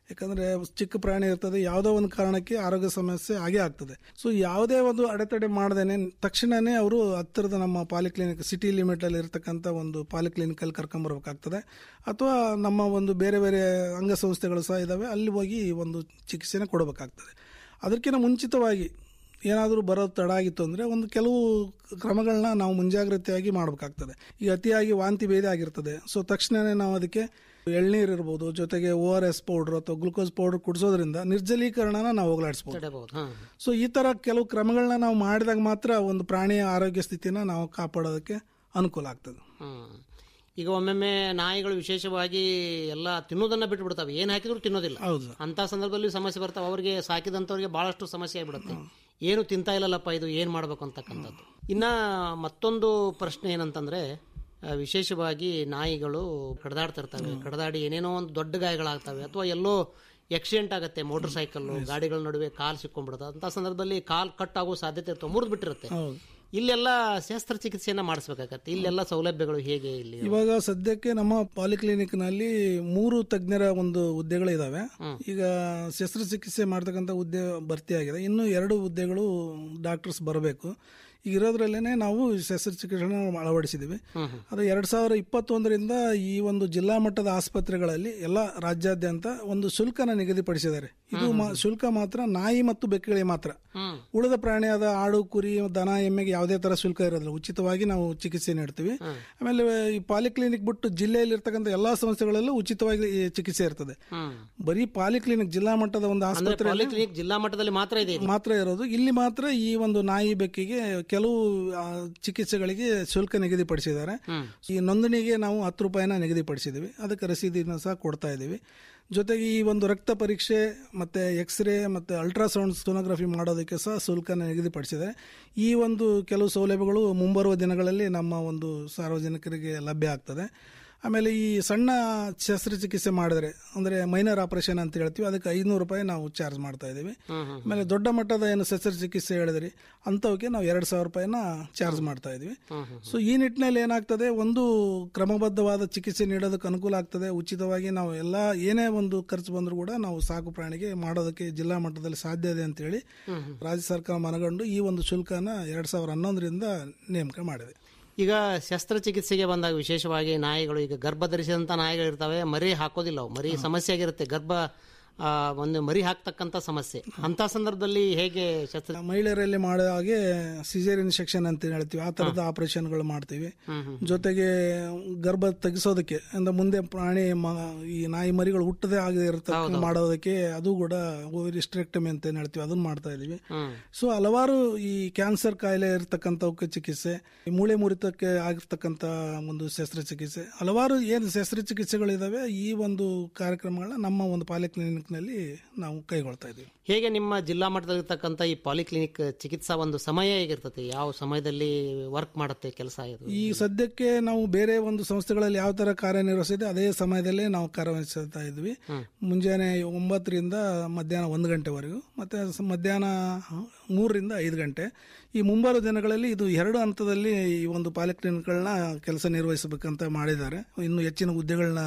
ಯಾಕಂದ್ರೆ ಚಿಕ್ಕ ಪ್ರಾಣಿ ಇರ್ತದೆ ಯಾವುದೋ ಒಂದು ಕಾರಣಕ್ಕೆ ಆರೋಗ್ಯ ಸಮಸ್ಯೆ ಆಗೇ ಆಗ್ತದೆ ಸೊ ಯಾವುದೇ ಒಂದು ಅಡೆತಡೆ ಮಾಡದೇನೆ ತಕ್ಷಣನೇ ಅವರು ಹತ್ತಿರದ ನಮ್ಮ ಪಾಲಿಕ್ಲಿನಿಕ್ ಸಿಟಿ ಲಿಮಿಟ್ ಅಲ್ಲಿ ಇರತಕ್ಕಂಥ ಒಂದು ಪಾಲಿಕ್ಲಿನಿಕ್ ಅಲ್ಲಿ ಕರ್ಕೊಂಡ್ಬರ್ಬೇಕಾಗ್ತದೆ ಅಥವಾ ನಮ್ಮ ಒಂದು ಬೇರೆ ಬೇರೆ ಅಂಗಸಂಸ್ಥೆಗಳು ಸಹ ಇದಾವೆ ಅಲ್ಲಿ ಹೋಗಿ ಒಂದು ಚಿಕಿತ್ಸೆನ ಕೊಡಬೇಕಾಗ್ತದೆ ಅದಕ್ಕಿಂತ ಮುಂಚಿತವಾಗಿ ಏನಾದರೂ ಬರೋದು ತಡ ಆಗಿತ್ತು ಅಂದರೆ ಒಂದು ಕೆಲವು ಕ್ರಮಗಳನ್ನ ನಾವು ಮುಂಜಾಗ್ರತೆಯಾಗಿ ಮಾಡಬೇಕಾಗ್ತದೆ ಈಗ ಅತಿಯಾಗಿ ವಾಂತಿ ಭೇದ ಆಗಿರ್ತದೆ ಸೊ ತಕ್ಷಣವೇ ನಾವು ಅದಕ್ಕೆ ಎಳ್ನೀರು ಇರ್ಬೋದು ಜೊತೆಗೆ ಓ ಆರ್ ಎಸ್ ಪೌಡ್ರ್ ಅಥವಾ ಗ್ಲುಕೋಸ್ ಪೌಡರ್ ಕುಡಿಸೋದ್ರಿಂದ ನಿರ್ಜಲೀಕರಣನ ನಾವು ಹೋಗಲಾಡಿಸ್ಬೋದು ತಡೆಬಹುದು ಹಾ ಸೊ ಈ ಥರ ಕೆಲವು ಕ್ರಮಗಳನ್ನ ನಾವು ಮಾಡಿದಾಗ ಮಾತ್ರ ಒಂದು ಪ್ರಾಣಿಯ ಆರೋಗ್ಯ ಸ್ಥಿತಿನ ನಾವು ಕಾಪಾಡೋದಕ್ಕೆ ಅನುಕೂಲ ಆಗ್ತದೆ ಹ್ಮ್. ಈಗ ಒಮ್ಮೊಮ್ಮೆ ನಾಯಿಗಳು ವಿಶೇಷವಾಗಿ ಎಲ್ಲ ತಿನ್ನೋದನ್ನ ಬಿಟ್ಟು ಬಿಡ್ತಾವೆ ಏನ್ ಹಾಕಿದ್ರು ತಿನ್ನೋದಿಲ್ಲ ಹೌದು ಅಂತ ಸಂದರ್ಭದಲ್ಲಿ ಸಮಸ್ಯೆ ಬರ್ತಾವೆ ಅವರಿಗೆ ಸಾಕಿದಂಥವ್ರಿಗೆ ಬಹಳಷ್ಟು ಸಮಸ್ಯೆ ಆಗಿಬಿಡುತ್ತೆ ಏನು ತಿಂತಾ ಇಲ್ಲಲ್ಲಪ್ಪ ಇದು ಏನು ಮಾಡಬೇಕು ಅಂತಕ್ಕಂಥದ್ದು ಇನ್ನ ಮತ್ತೊಂದು ಪ್ರಶ್ನೆ ಏನಂತಂದ್ರೆ ಆ, ವಿಶೇಷವಾಗಿ ನಾಯಿಗಳು ಕಡ್ದಾಡ್ತಿರ್ತವೆ ಕಡ್ದಾಡಿ ಏನೇನೋ ಒಂದು ದೊಡ್ಡ ಗಾಯಗಳಾಗ್ತವೆ ಅಥವಾ ಎಲ್ಲೋ ಆಕ್ಸಿಡೆಂಟ್ ಆಗುತ್ತೆ ಮೋಟರ್ ಸೈಕಲ್ ಗಾಡಿಗಳ ನಡುವೆ ಕಾಲ್ ಸಿಕ್ಕೊಂಡ್ಬಿಡುತ್ತೆ ಅಂತ ಸಂದರ್ಭದಲ್ಲಿ ಕಾಲ್ ಕಟ್ ಆಗೋ ಸಾಧ್ಯತೆ ಇರ್ತವೆ ಮುರಿದು ಬಿಟ್ಟಿರುತ್ತೆ ಹೌದು ಇಲ್ಲೆಲ್ಲ ಶಸ್ತ್ರಚಿಕಿತ್ಸೆಯನ್ನ ಮಾಡಿಸ್ಬೇಕಾಗತ್ತೆ ಇಲ್ಲೆಲ್ಲ ಸೌಲಭ್ಯಗಳು ಹೇಗೆ ಇಲ್ಲಿ ಇವಾಗ ಸದ್ಯಕ್ಕೆ ನಮ್ಮ ಪಾಲಿಕ್ಲಿನಿಕ್ ನಲ್ಲಿ ಮೂರು ತಜ್ಞರ ಒಂದು ಹುದ್ದೆಗಳು ಇದಾವೆ ಈಗ ಶಸ್ತ್ರಚಿಕಿತ್ಸೆ ಮಾಡ್ತಕ್ಕಂಥ ಹುದ್ದೆ ಭರ್ತಿ ಆಗಿದೆ ಇನ್ನು ಎರಡು ಹುದ್ದೆಗಳು ಡಾಕ್ಟರ್ಸ್ ಬರಬೇಕು ಈಗ ಇರೋದ್ರಲ್ಲೇನೆ ನಾವು ಶಸ್ತ್ರಚಿಕಿತ್ಸೆ ಅಳವಡಿಸಿದ್ದೀವಿ ಅದು ಎರಡ್ ಸಾವಿರ ಇಪ್ಪತ್ತೊಂದರಿಂದ ಈ ಒಂದು ಜಿಲ್ಲಾ ಮಟ್ಟದ ಆಸ್ಪತ್ರೆಗಳಲ್ಲಿ ಎಲ್ಲ ರಾಜ್ಯಾದ್ಯಂತ ಒಂದು ಶುಲ್ಕನ ನಿಗದಿಪಡಿಸಿದ್ದಾರೆ ಇದು ಮಾ- ಶುಲ್ಕ ಮಾತ್ರ ನಾಯಿ ಮತ್ತು ಬೆಕ್ಕುಗಳಿಗೆ ಮಾತ್ರ ಉಳಿದ ಪ್ರಾಣಿಯಾದ ಆಡು ಕುರಿ ದನ ಎಮ್ಮೆಗೆ ಯಾವುದೇ ತರ ಶುಲ್ಕ ಇರೋದಿಲ್ಲ ಉಚಿತವಾಗಿ ನಾವು ಚಿಕಿತ್ಸೆ ನೀಡ್ತೀವಿ ಆಮೇಲೆ ಈ ಪಾಲಿಕ್ಲಿನಿಕ್ ಬಿಟ್ಟು ಜಿಲ್ಲೆಯಲ್ಲಿ ಇರ್ತಕ್ಕಂಥ ಎಲ್ಲಾ ಸಂಸ್ಥೆಗಳಲ್ಲೂ ಉಚಿತವಾಗಿ ಈ ಚಿಕಿತ್ಸೆ ಇರ್ತದೆ ಬರೀ ಪಾಲಿಕ್ಲಿನಿಕ್ ಜಿಲ್ಲಾ ಮಟ್ಟದ ಒಂದು ಅಂದ್ರೆ ಆಸ್ಪತ್ರೆ ಪಾಲಿಕ್ಲಿನಿಕ್ ಜಿಲ್ಲಾ ಮಟ್ಟದಲ್ಲಿ ಮಾತ್ರ ಇದೆ ಇದು. ಮಾತ್ರ ಇರೋದು ಇಲ್ಲಿ ಮಾತ್ರ ಈ ಒಂದು ನಾಯಿ ಬೆಕ್ಕಿಗೆ ಕೆಲವು ಆ, ಚಿಕಿತ್ಸೆಗಳಿಗೆ ಶುಲ್ಕ ನಿಗದಿಪಡಿಸಿದ್ದಾರೆ ಈ ನೋಂದಣಿಗೆ ನಾವು ಹತ್ತು ರೂಪಾಯಿನ ನಿಗದಿಪಡಿಸಿದ್ದೀವಿ ಅದಕ್ಕೆ ರಸೀದಿನ ಸಹ ಕೊಡ್ತಾ ಇದ್ದೀವಿ ಜೊತೆಗೆ ಈ ಒಂದು ರಕ್ತ ಪರೀಕ್ಷೆ ಮತ್ತೆ ಎಕ್ಸ್ರೇ ಮತ್ತೆ ಅಲ್ಟ್ರಾಸೌಂಡ್ ಸೋನೋಗ್ರಫಿ ಮಾಡೋದಕ್ಕೆ ಸಹ ಶುಲ್ಕನ ನಿಗದಿಪಡಿಸಿದ್ದಾರೆ ಈ ಒಂದು ಕೆಲವು ಸೌಲಭ್ಯಗಳು ಮುಂಬರುವ ದಿನಗಳಲ್ಲಿ ನಮ್ಮ ಒಂದು ಸಾರ್ವಜನಿಕರಿಗೆ ಲಭ್ಯ ಆಗ್ತದೆ ಆಮೇಲೆ ಈ ಸಣ್ಣ ಶಸ್ತ್ರಚಿಕಿತ್ಸೆ ಮಾಡಿದ್ರೆ ಅಂದ್ರೆ ಮೈನರ್ ಆಪರೇಷನ್ ಅಂತ ಹೇಳ್ತೀವಿ ಅದಕ್ಕೆ ಐನೂರು ರೂಪಾಯಿ ನಾವು ಚಾರ್ಜ್ ಮಾಡ್ತಾ ಇದ್ದೀವಿ ಆಮೇಲೆ ದೊಡ್ಡ ಮಟ್ಟದ ಏನು ಶಸ್ತ್ರಚಿಕಿತ್ಸೆ ಹೇಳಿದ್ರಿ ಅಂಥವಕ್ಕೆ ನಾವು ಎರಡು ಸಾವಿರ ರೂಪಾಯಿನ ಚಾರ್ಜ್ ಮಾಡ್ತಾ ಇದ್ವಿ ಸೊ ಈ ನಿಟ್ಟಿನಲ್ಲಿ ಏನಾಗ್ತದೆ ಒಂದು ಕ್ರಮಬದ್ಧವಾದ ಚಿಕಿತ್ಸೆ ನೀಡೋದಕ್ಕೆ ಅನುಕೂಲ ಆಗ್ತದೆ ಉಚಿತವಾಗಿ ನಾವು ಎಲ್ಲ ಏನೇ ಒಂದು ಖರ್ಚು ಬಂದರೂ ಕೂಡ ನಾವು ಸಾಕು ಪ್ರಾಣಿಗೆ ಮಾಡೋದಕ್ಕೆ ಜಿಲ್ಲಾ ಮಟ್ಟದಲ್ಲಿ ಸಾಧ್ಯ ಇದೆ ಅಂತೇಳಿ ರಾಜ್ಯ ಸರ್ಕಾರ ಮನಗಂಡು ಈ ಒಂದು ಶುಲ್ಕನ ಎರಡ್ ಸಾವಿರದ ಹನ್ನೊಂದರಿಂದ ನೇಮಕ ಮಾಡಿದೆ ಈಗ ಶಸ್ತ್ರಚಿಕಿತ್ಸೆಗೆ ಬಂದಾಗ ವಿಶೇಷವಾಗಿ ನಾಯಿಗಳು ಈಗ ಗರ್ಭ ಧರಿಸಿದಂತ ನಾಯಿಗಳು ಇರ್ತವೆ ಮರಿ ಹಾಕೋದಿಲ್ಲ ಅವು ಮರಿ ಸಮಸ್ಯೆ ಆಗಿರುತ್ತೆ ಗರ್ಭ ಆ, ಒಂದು ಮರಿ ಹಾಕ್ತಕ್ಕಂತ ಸಮಸ್ಯೆ ಅಂತ ಸಂದರ್ಭದಲ್ಲಿ ಹೇಗೆ ಶಸ್ತ್ರ ಮಹಿಳೆಯರಲ್ಲಿ ಮಾಡೋ ಹಾಗೆ ಸಿಸೇರಿಯನ್ ಸೆಕ್ಷನ್ ಅಂತ ಹೇಳ್ತೀವಿ ಆ ತರದ ಆಪರೇಷನ್ಗಳು ಮಾಡ್ತೀವಿ ಜೊತೆಗೆ ಗರ್ಭ ತೆಗಿಸೋದಕ್ಕೆ ಅಂದ್ರೆ ಮುಂದೆ ಪ್ರಾಣಿ ಮ- ಈ ನಾಯಿ ಮರಿಗಳು ಹುಟ್ಟದೆ ಆಗದೆ ಇರತಕ್ಕ ಮಾಡೋದಕ್ಕೆ ಅದು ಕೂಡ ರಿಸ್ಟ್ರಿಕ್ಟಮಿ ಅಂತ ಏನ್ ಹೇಳ್ತೀವಿ ಅದನ್ನ ಮಾಡ್ತಾ ಇದೀವಿ ಸೊ ಹಲವಾರು ಈ ಕ್ಯಾನ್ಸರ್ ಕಾಯಿಲೆ ಇರತಕ್ಕಂಥವಕ್ಕೆ ಚಿಕಿತ್ಸೆ ಈ ಮೂಳೆ ಮುರಿತಕ್ಕೆ ಆಗಿರ್ತಕ್ಕಂಥ ಒಂದು ಶಸ್ತ್ರಚಿಕಿತ್ಸೆ ಹಲವಾರು ಏನು ಶಸ್ತ್ರಚಿಕಿತ್ಸೆಗಳಿದಾವೆ ಈ ಒಂದು ಕಾರ್ಯಕ್ರಮಗಳನ್ನ ನಮ್ಮ ಒಂದು ಪಾಲಿಕ್ಲಿನಿಕ್ ನಲ್ಲಿ ನಾವು ಕೈಗೊಳ್ತಾ ಇದ್ದೀವಿ ಹೇಗೆ ನಿಮ್ಮ ಜಿಲ್ಲಾ ಮಟ್ಟದಲ್ಲಿರ್ತಕ್ಕಂಥ ಈ ಪಾಲಿಕ್ಲಿನಿಕ್ ಚಿಕಿತ್ಸಾ ಒಂದು ಸಮಯ ಹೇಗಿರ್ತದೆ ಯಾವ ಸಮಯದಲ್ಲಿ ವರ್ಕ್ ಮಾಡುತ್ತೆ ಕೆಲಸ ಇದು ಈ ಸದ್ಯಕ್ಕೆ ನಾವು ಬೇರೆ ಒಂದು ಸಂಸ್ಥೆಗಳಲ್ಲಿ ಯಾವ ತರ ಕಾರ್ಯನಿರ್ವಹಿಸಿದೆ ಅದೇ ಸಮಯದಲ್ಲೇ ನಾವು ಕಾರ್ಯನಿರ್ವಹಿಸ್ತಾ ಇದ್ವಿ ಮುಂಜಾನೆ ಒಂಬತ್ತರಿಂದ ಮಧ್ಯಾಹ್ನ ಒಂದು ಗಂಟೆವರೆಗೂ ಮತ್ತೆ ಸ- ಮಧ್ಯಾಹ್ನ ಮೂರರಿಂದ ಐದು ಗಂಟೆ ಈ ಮುಂಬರುವ ದಿನಗಳಲ್ಲಿ ಇದು ಎರಡು ಹಂತದಲ್ಲಿ ಈ ಒಂದು ಪಾಲಿಕ್ಲಿನಿಕ್ಗಳನ್ನ ಕೆಲಸ ನಿರ್ವಹಿಸಬೇಕಂತ ಮಾಡಿದ್ದಾರೆ ಇನ್ನು ಹೆಚ್ಚಿನ ಹುದ್ದೆಗಳನ್ನ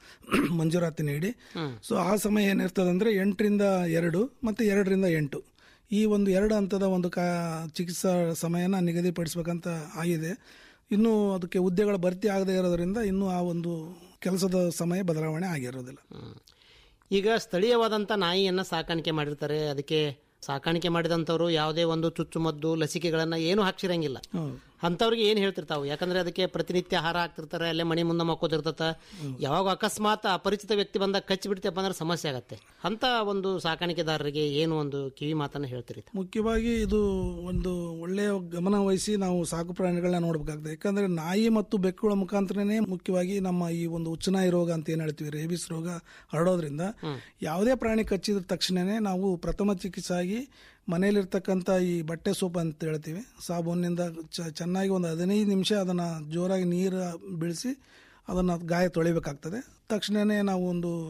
ಮಂಜೂರಾತಿ ನೀಡಿ ಸೊ ಆ ಸಮಯ ಏನಿರ್ತದೆ ಅಂದ್ರೆ ಎಂಟರಿಂದ ಎರಡು ಮತ್ತೆ ಎರಡರಿಂದ ಎಂಟು ಈ ಒಂದು ಎರಡು ಹಂತದ ಒಂದು ಕಾ ಚಿಕಿತ್ಸಾ ಸಮಯನ ನಿಗದಿಪಡಿಸಬೇಕಂತ ಆಗಿದೆ ಇನ್ನು ಅದಕ್ಕೆ ಹುದ್ದೆಗಳ ಭರ್ತಿ ಆಗದೆ ಇರೋದ್ರಿಂದ ಇನ್ನೂ ಆ ಒಂದು ಕೆಲಸದ ಸಮಯ ಬದಲಾವಣೆ ಆಗಿರೋದಿಲ್ಲ ಈಗ ಸ್ಥಳೀಯವಾದಂಥ ನಾಯಿಯನ್ನ ಸಾಕಾಣಿಕೆ ಮಾಡಿರ್ತಾರೆ ಅದಕ್ಕೆ ಸಾಕಾಣಿಕೆ ಮಾಡಿದಂಥವ್ರು ಯಾವುದೇ ಒಂದು ಚುಚ್ಚುಮದ್ದು ಲಸಿಕೆಗಳನ್ನ ಏನು ಹಾಕ್ಸಿರಂಗಿಲ್ಲ ಅಂಥವ್ರಿಗೆ ಏನು ಹೇಳ್ತಿರ್ತಾವೆ ಯಾಕಂದ್ರೆ ಅದಕ್ಕೆ ಪ್ರತಿನಿತ್ಯ ಆಹಾರ ಹಾಕ್ತಿರ್ತಾರೆ ಅಲ್ಲೇ ಮನೆ ಮುಂದೆ ಮಕ್ಕೋತಿರ್ತತ ಯಾವಾಗ ಅಕಸ್ಮಾತ್ ಅಪರಿಚಿತ ವ್ಯಕ್ತಿ ಬಂದಾಗ ಕಚ್ಚಿ ಬಿಡ್ತಪ್ಪ ಅಂದ್ರೆ ಸಮಸ್ಯೆ ಆಗತ್ತೆ ಅಂತ ಒಂದು ಸಾಕಾಣಿಕೆದಾರರಿಗೆ ಏನು ಒಂದು ಕಿವಿ ಮಾತನ್ನ ಹೇಳ್ತೀರಿ ಮುಖ್ಯವಾಗಿ ಇದು ಒಂದು ಒಳ್ಳೆಯ ಗಮನ ವಹಿಸಿ ನಾವು ಸಾಕು ಪ್ರಾಣಿಗಳನ್ನ ನೋಡಬೇಕಾಗ್ತದೆ ಯಾಕಂದ್ರೆ ನಾಯಿ ಮತ್ತು ಬೆಕ್ಕುಗಳ ಮುಖಾಂತರನೇ ಮುಖ್ಯವಾಗಿ ನಮ್ಮ ಈ ಒಂದು ಉಚ್ಚನಾಯಿ ರೋಗ ಅಂತ ಏನ್ ಹೇಳ್ತೀವಿ ರೇಬಿಸ್ ರೋಗ ಹರಡೋದ್ರಿಂದ ಯಾವುದೇ ಪ್ರಾಣಿ ಕಚ್ಚಿದ ತಕ್ಷಣನೇ ನಾವು ಪ್ರಥಮ ಚಿಕಿತ್ಸೆ ಆಗಿ ಮನೆಯಲ್ಲಿರ್ತಕ್ಕಂಥ ಈ ಬಟ್ಟೆ ಸೋಪ್ ಅಂತ ಹೇಳ್ತೀವಿ ಸಾಬೂನಿಂದ ಚ- ಚೆನ್ನಾಗಿ ಒಂದು ಹದಿನೈದು ನಿಮಿಷ ಅದನ್ನ ಜೋರಾಗಿ ನೀರು ಬೀಳಿಸಿ ಅದನ್ನ ಗಾಯ ತೊಳಿಬೇಕಾಗ್ತದೆ ತಕ್ಷಣನೇ ನಾವು ಒಂದು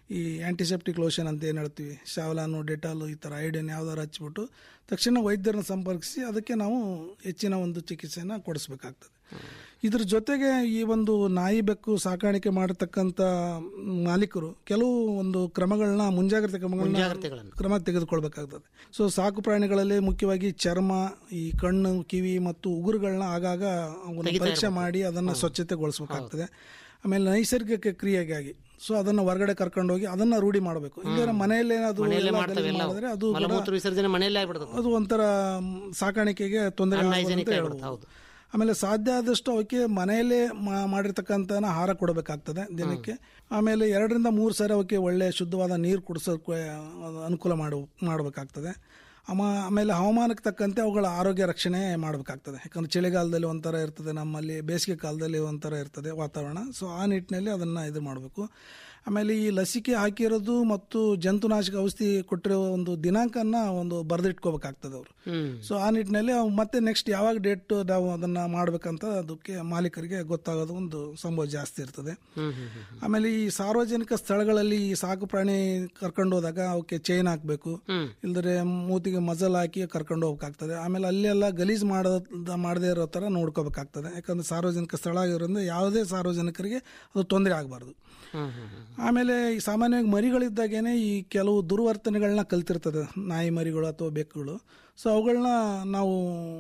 ಈ ಆಂಟಿಸೆಪ್ಟಿಕ್ ಲೋಷನ್ ಅಂತ ಏನು ಹೇಳ್ತೀವಿ ಶಾವಲಾನು ಡೆಟಾಲು ಈ ಥರ ಐಡಿಯನ್ ಯಾವ್ದಾರು ಹಚ್ಬಿಟ್ಟು ತಕ್ಷಣ ವೈದ್ಯರನ್ನ ಸಂಪರ್ಕಿಸಿ ಅದಕ್ಕೆ ನಾವು ಹೆಚ್ಚಿನ ಒಂದು ಚಿಕಿತ್ಸೆಯನ್ನು ಕೊಡಿಸ್ಬೇಕಾಗ್ತದೆ ಇದ್ರ ಜೊತೆಗೆ ಈ ಒಂದು ನಾಯಿ ಬೆಕ್ಕು ಸಾಕಾಣಿಕೆ ಮಾಡತಕ್ಕಂಥ ಮಾಲೀಕರು ಕೆಲವು ಒಂದು ಕ್ರಮಗಳನ್ನ ಮುಂಜಾಗ್ರತೆ ಕ್ರಮಗಳನ್ನ ಮುಂಜಾಗ್ರತೆಗಳನ್ನ. ಕ್ರಮ ತೆಗೆದುಕೊಳ್ಬೇಕಾಗ್ತದೆ ಸೊ ಸಾಕು ಪ್ರಾಣಿಗಳಲ್ಲಿ ಮುಖ್ಯವಾಗಿ ಚರ್ಮ ಈ ಕಣ್ಣು ಕಿವಿ ಮತ್ತು ಉಗುರುಗಳನ್ನ ಆಗಾಗ ಒಂದು ತೆಗಿತಾ ಪರೀಕ್ಷೆ ಇರ್ಬೇಕು. ಮಾಡಿ ಅದನ್ನ ಸ್ವಚ್ಛತೆಗೊಳಿಸಬೇಕಾಗ್ತದೆ ಆಮೇಲೆ ನೈಸರ್ಗಿಕ ಕ್ರಿಯೆಗಾಗಿ ಸೊ ಅದನ್ನ ಹೊರಗಡೆ ಕರ್ಕೊಂಡು ಹೋಗಿ ಅದನ್ನ ರೂಢಿ ಮಾಡಬೇಕು ಇಲ್ಲದ್ರೆ ಮನೆಯಲ್ಲೇ ಅದು ಮನೆಯಲ್ಲೇ ಎಲ್ಲ ಮಾಡ್ತವೆ ಗಲೀಜು ಎಲ್ಲ ಮಾಡಿದ್ರೆ ಅದು ಕೂಡ ಮಲಮೂತ್ರ ವಿಸರ್ಜನೆ ಮನೆಯಲ್ಲೇ ಆಗ್ಬಿಡ್ತದೆ ಅದು ಒಂಥರ ಮ್, ಸಾಕಾಣಿಕೆಗೆ ತೊಂದರೆ ಆಗ್ಬೋದು Unhygienic ಅಂತ ಆಗ್ಬಿಡುತ್ತೆ, ಹೇಳ್ಬೋದು. ಹೌದು. ಆಮೇಲೆ ಸಾಧ್ಯ ಆದಷ್ಟು ಅವಕ್ಕೆ ಮನೆಯಲ್ಲೇ ಮಾ- ಮಾಡಿರ್ತಕ್ಕಂಥ ಆಹಾರ ಕೊಡಬೇಕಾಗ್ತದೆ ದಿನಕ್ಕೆ ಆಮೇಲೆ ಎರಡರಿಂದ ಮೂರು ಸಾರಿ ಅವಕ್ಕೆ ಒಳ್ಳೆ ಶುದ್ಧವಾದ ನೀರು ಕುಡಿಸೋಕೆ ಅನುಕೂಲ ಮಾಡು ಮಾಡಬೇಕಾಗ್ತದೆ ಅಮ ಆಮೇಲೆ ಹವಾಮಾನಕ್ಕೆ ತಕ್ಕಂತೆ ಅವುಗಳ ಆರೋಗ್ಯ ರಕ್ಷಣೆ ಮಾಡಬೇಕಾಗ್ತದೆ ಯಾಕಂದ್ರೆ ಚಳಿಗಾಲದಲ್ಲಿ ಒಂಥರ ಇರ್ತದೆ ನಮ್ಮಲ್ಲಿ ಬೇಸಿಗೆ ಕಾಲದಲ್ಲಿ ಒಂಥರ ಇರ್ತದೆ ವಾತಾವರಣ ಸೊ ಆ ನಿಟ್ಟಿನಲ್ಲಿ ಅದನ್ನು ಇದು ಮಾಡಬೇಕು ಆಮೇಲೆ ಈ ಲಸಿಕೆ ಹಾಕಿರೋದು ಮತ್ತು ಜಂತುನಾಶಕ ಔಷಧಿ ಕೊಟ್ಟಿರೋ ಒಂದು ದಿನಾಂಕನ ಒಂದು ಬರೆದಿಟ್ಕೋಬೇಕಾಗ್ತದೆ ಅವರು ಹ್ಮ್ ಸೊ ಆ ನಿಟ್ಟಿನಲ್ಲಿ ಅವು ಮತ್ತೆ ನೆಕ್ಸ್ಟ್ ಯಾವಾಗ ಡೇಟ್ ನಾವು ಅದನ್ನ ಮಾಡ್ಬೇಕಂತ ಅದಕ್ಕೆ ಮಾಲೀಕರಿಗೆ ಗೊತ್ತಾಗೋದು ಒಂದು ಸಂಭವ ಜಾಸ್ತಿ ಇರ್ತದೆ ಹ್ಮ್ ಹ್ಮ್ ಹ್ಮ್ ಆಮೇಲೆ ಈ ಸಾರ್ವಜನಿಕ ಸ್ಥಳಗಳಲ್ಲಿ ಈ ಸಾಕು ಪ್ರಾಣಿ ಕರ್ಕೊಂಡು ಹೋದಾಗ ಅವಕ್ಕೆ ಚೈನ್ ಹಾಕಬೇಕು ಹ್ಮ್. ಇಲ್ದ್ರೆ ಮೂತಿಗೆ ಮಜಲ್ ಹಾಕಿ ಕರ್ಕೊಂಡು ಹೋಗ್ಬೇಕಾಗ್ತದೆ ಆಮೇಲೆ ಅಲ್ಲೆಲ್ಲ ಗಲೀಜ್ ಮಾಡೋ ಮಾಡದೇ ಇರೋ ತರ ನೋಡ್ಕೋಬೇಕಾಗ್ತದೆ ಯಾಕಂದ್ರೆ ಸಾರ್ವಜನಿಕ ಸ್ಥಳ ಆಗಿರೋದ್ರಿಂದ ಯಾವುದೇ ಸಾರ್ವಜನಿಕರಿಗೆ ಅದು ತೊಂದರೆ ಆಗಬಾರ್ದು ಹ್ಮ್ ಹ್ಮ್ ಹ್ಮ್ ಆಮೇಲೆ ಈ ಸಾಮಾನ್ಯವಾಗಿ ಮರಿಗಳಿದ್ದಾಗೇನೆ ಈ ಕೆಲವು ದುರ್ವರ್ತನೆಗಳನ್ನ ಕಲ್ತಿರ್ತದೆ ನಾಯಿ ಮರಿಗಳು ಅಥವಾ ಬೆಕ್ಕುಗಳು ಸೊ ಅವುಗಳನ್ನ ನಾವು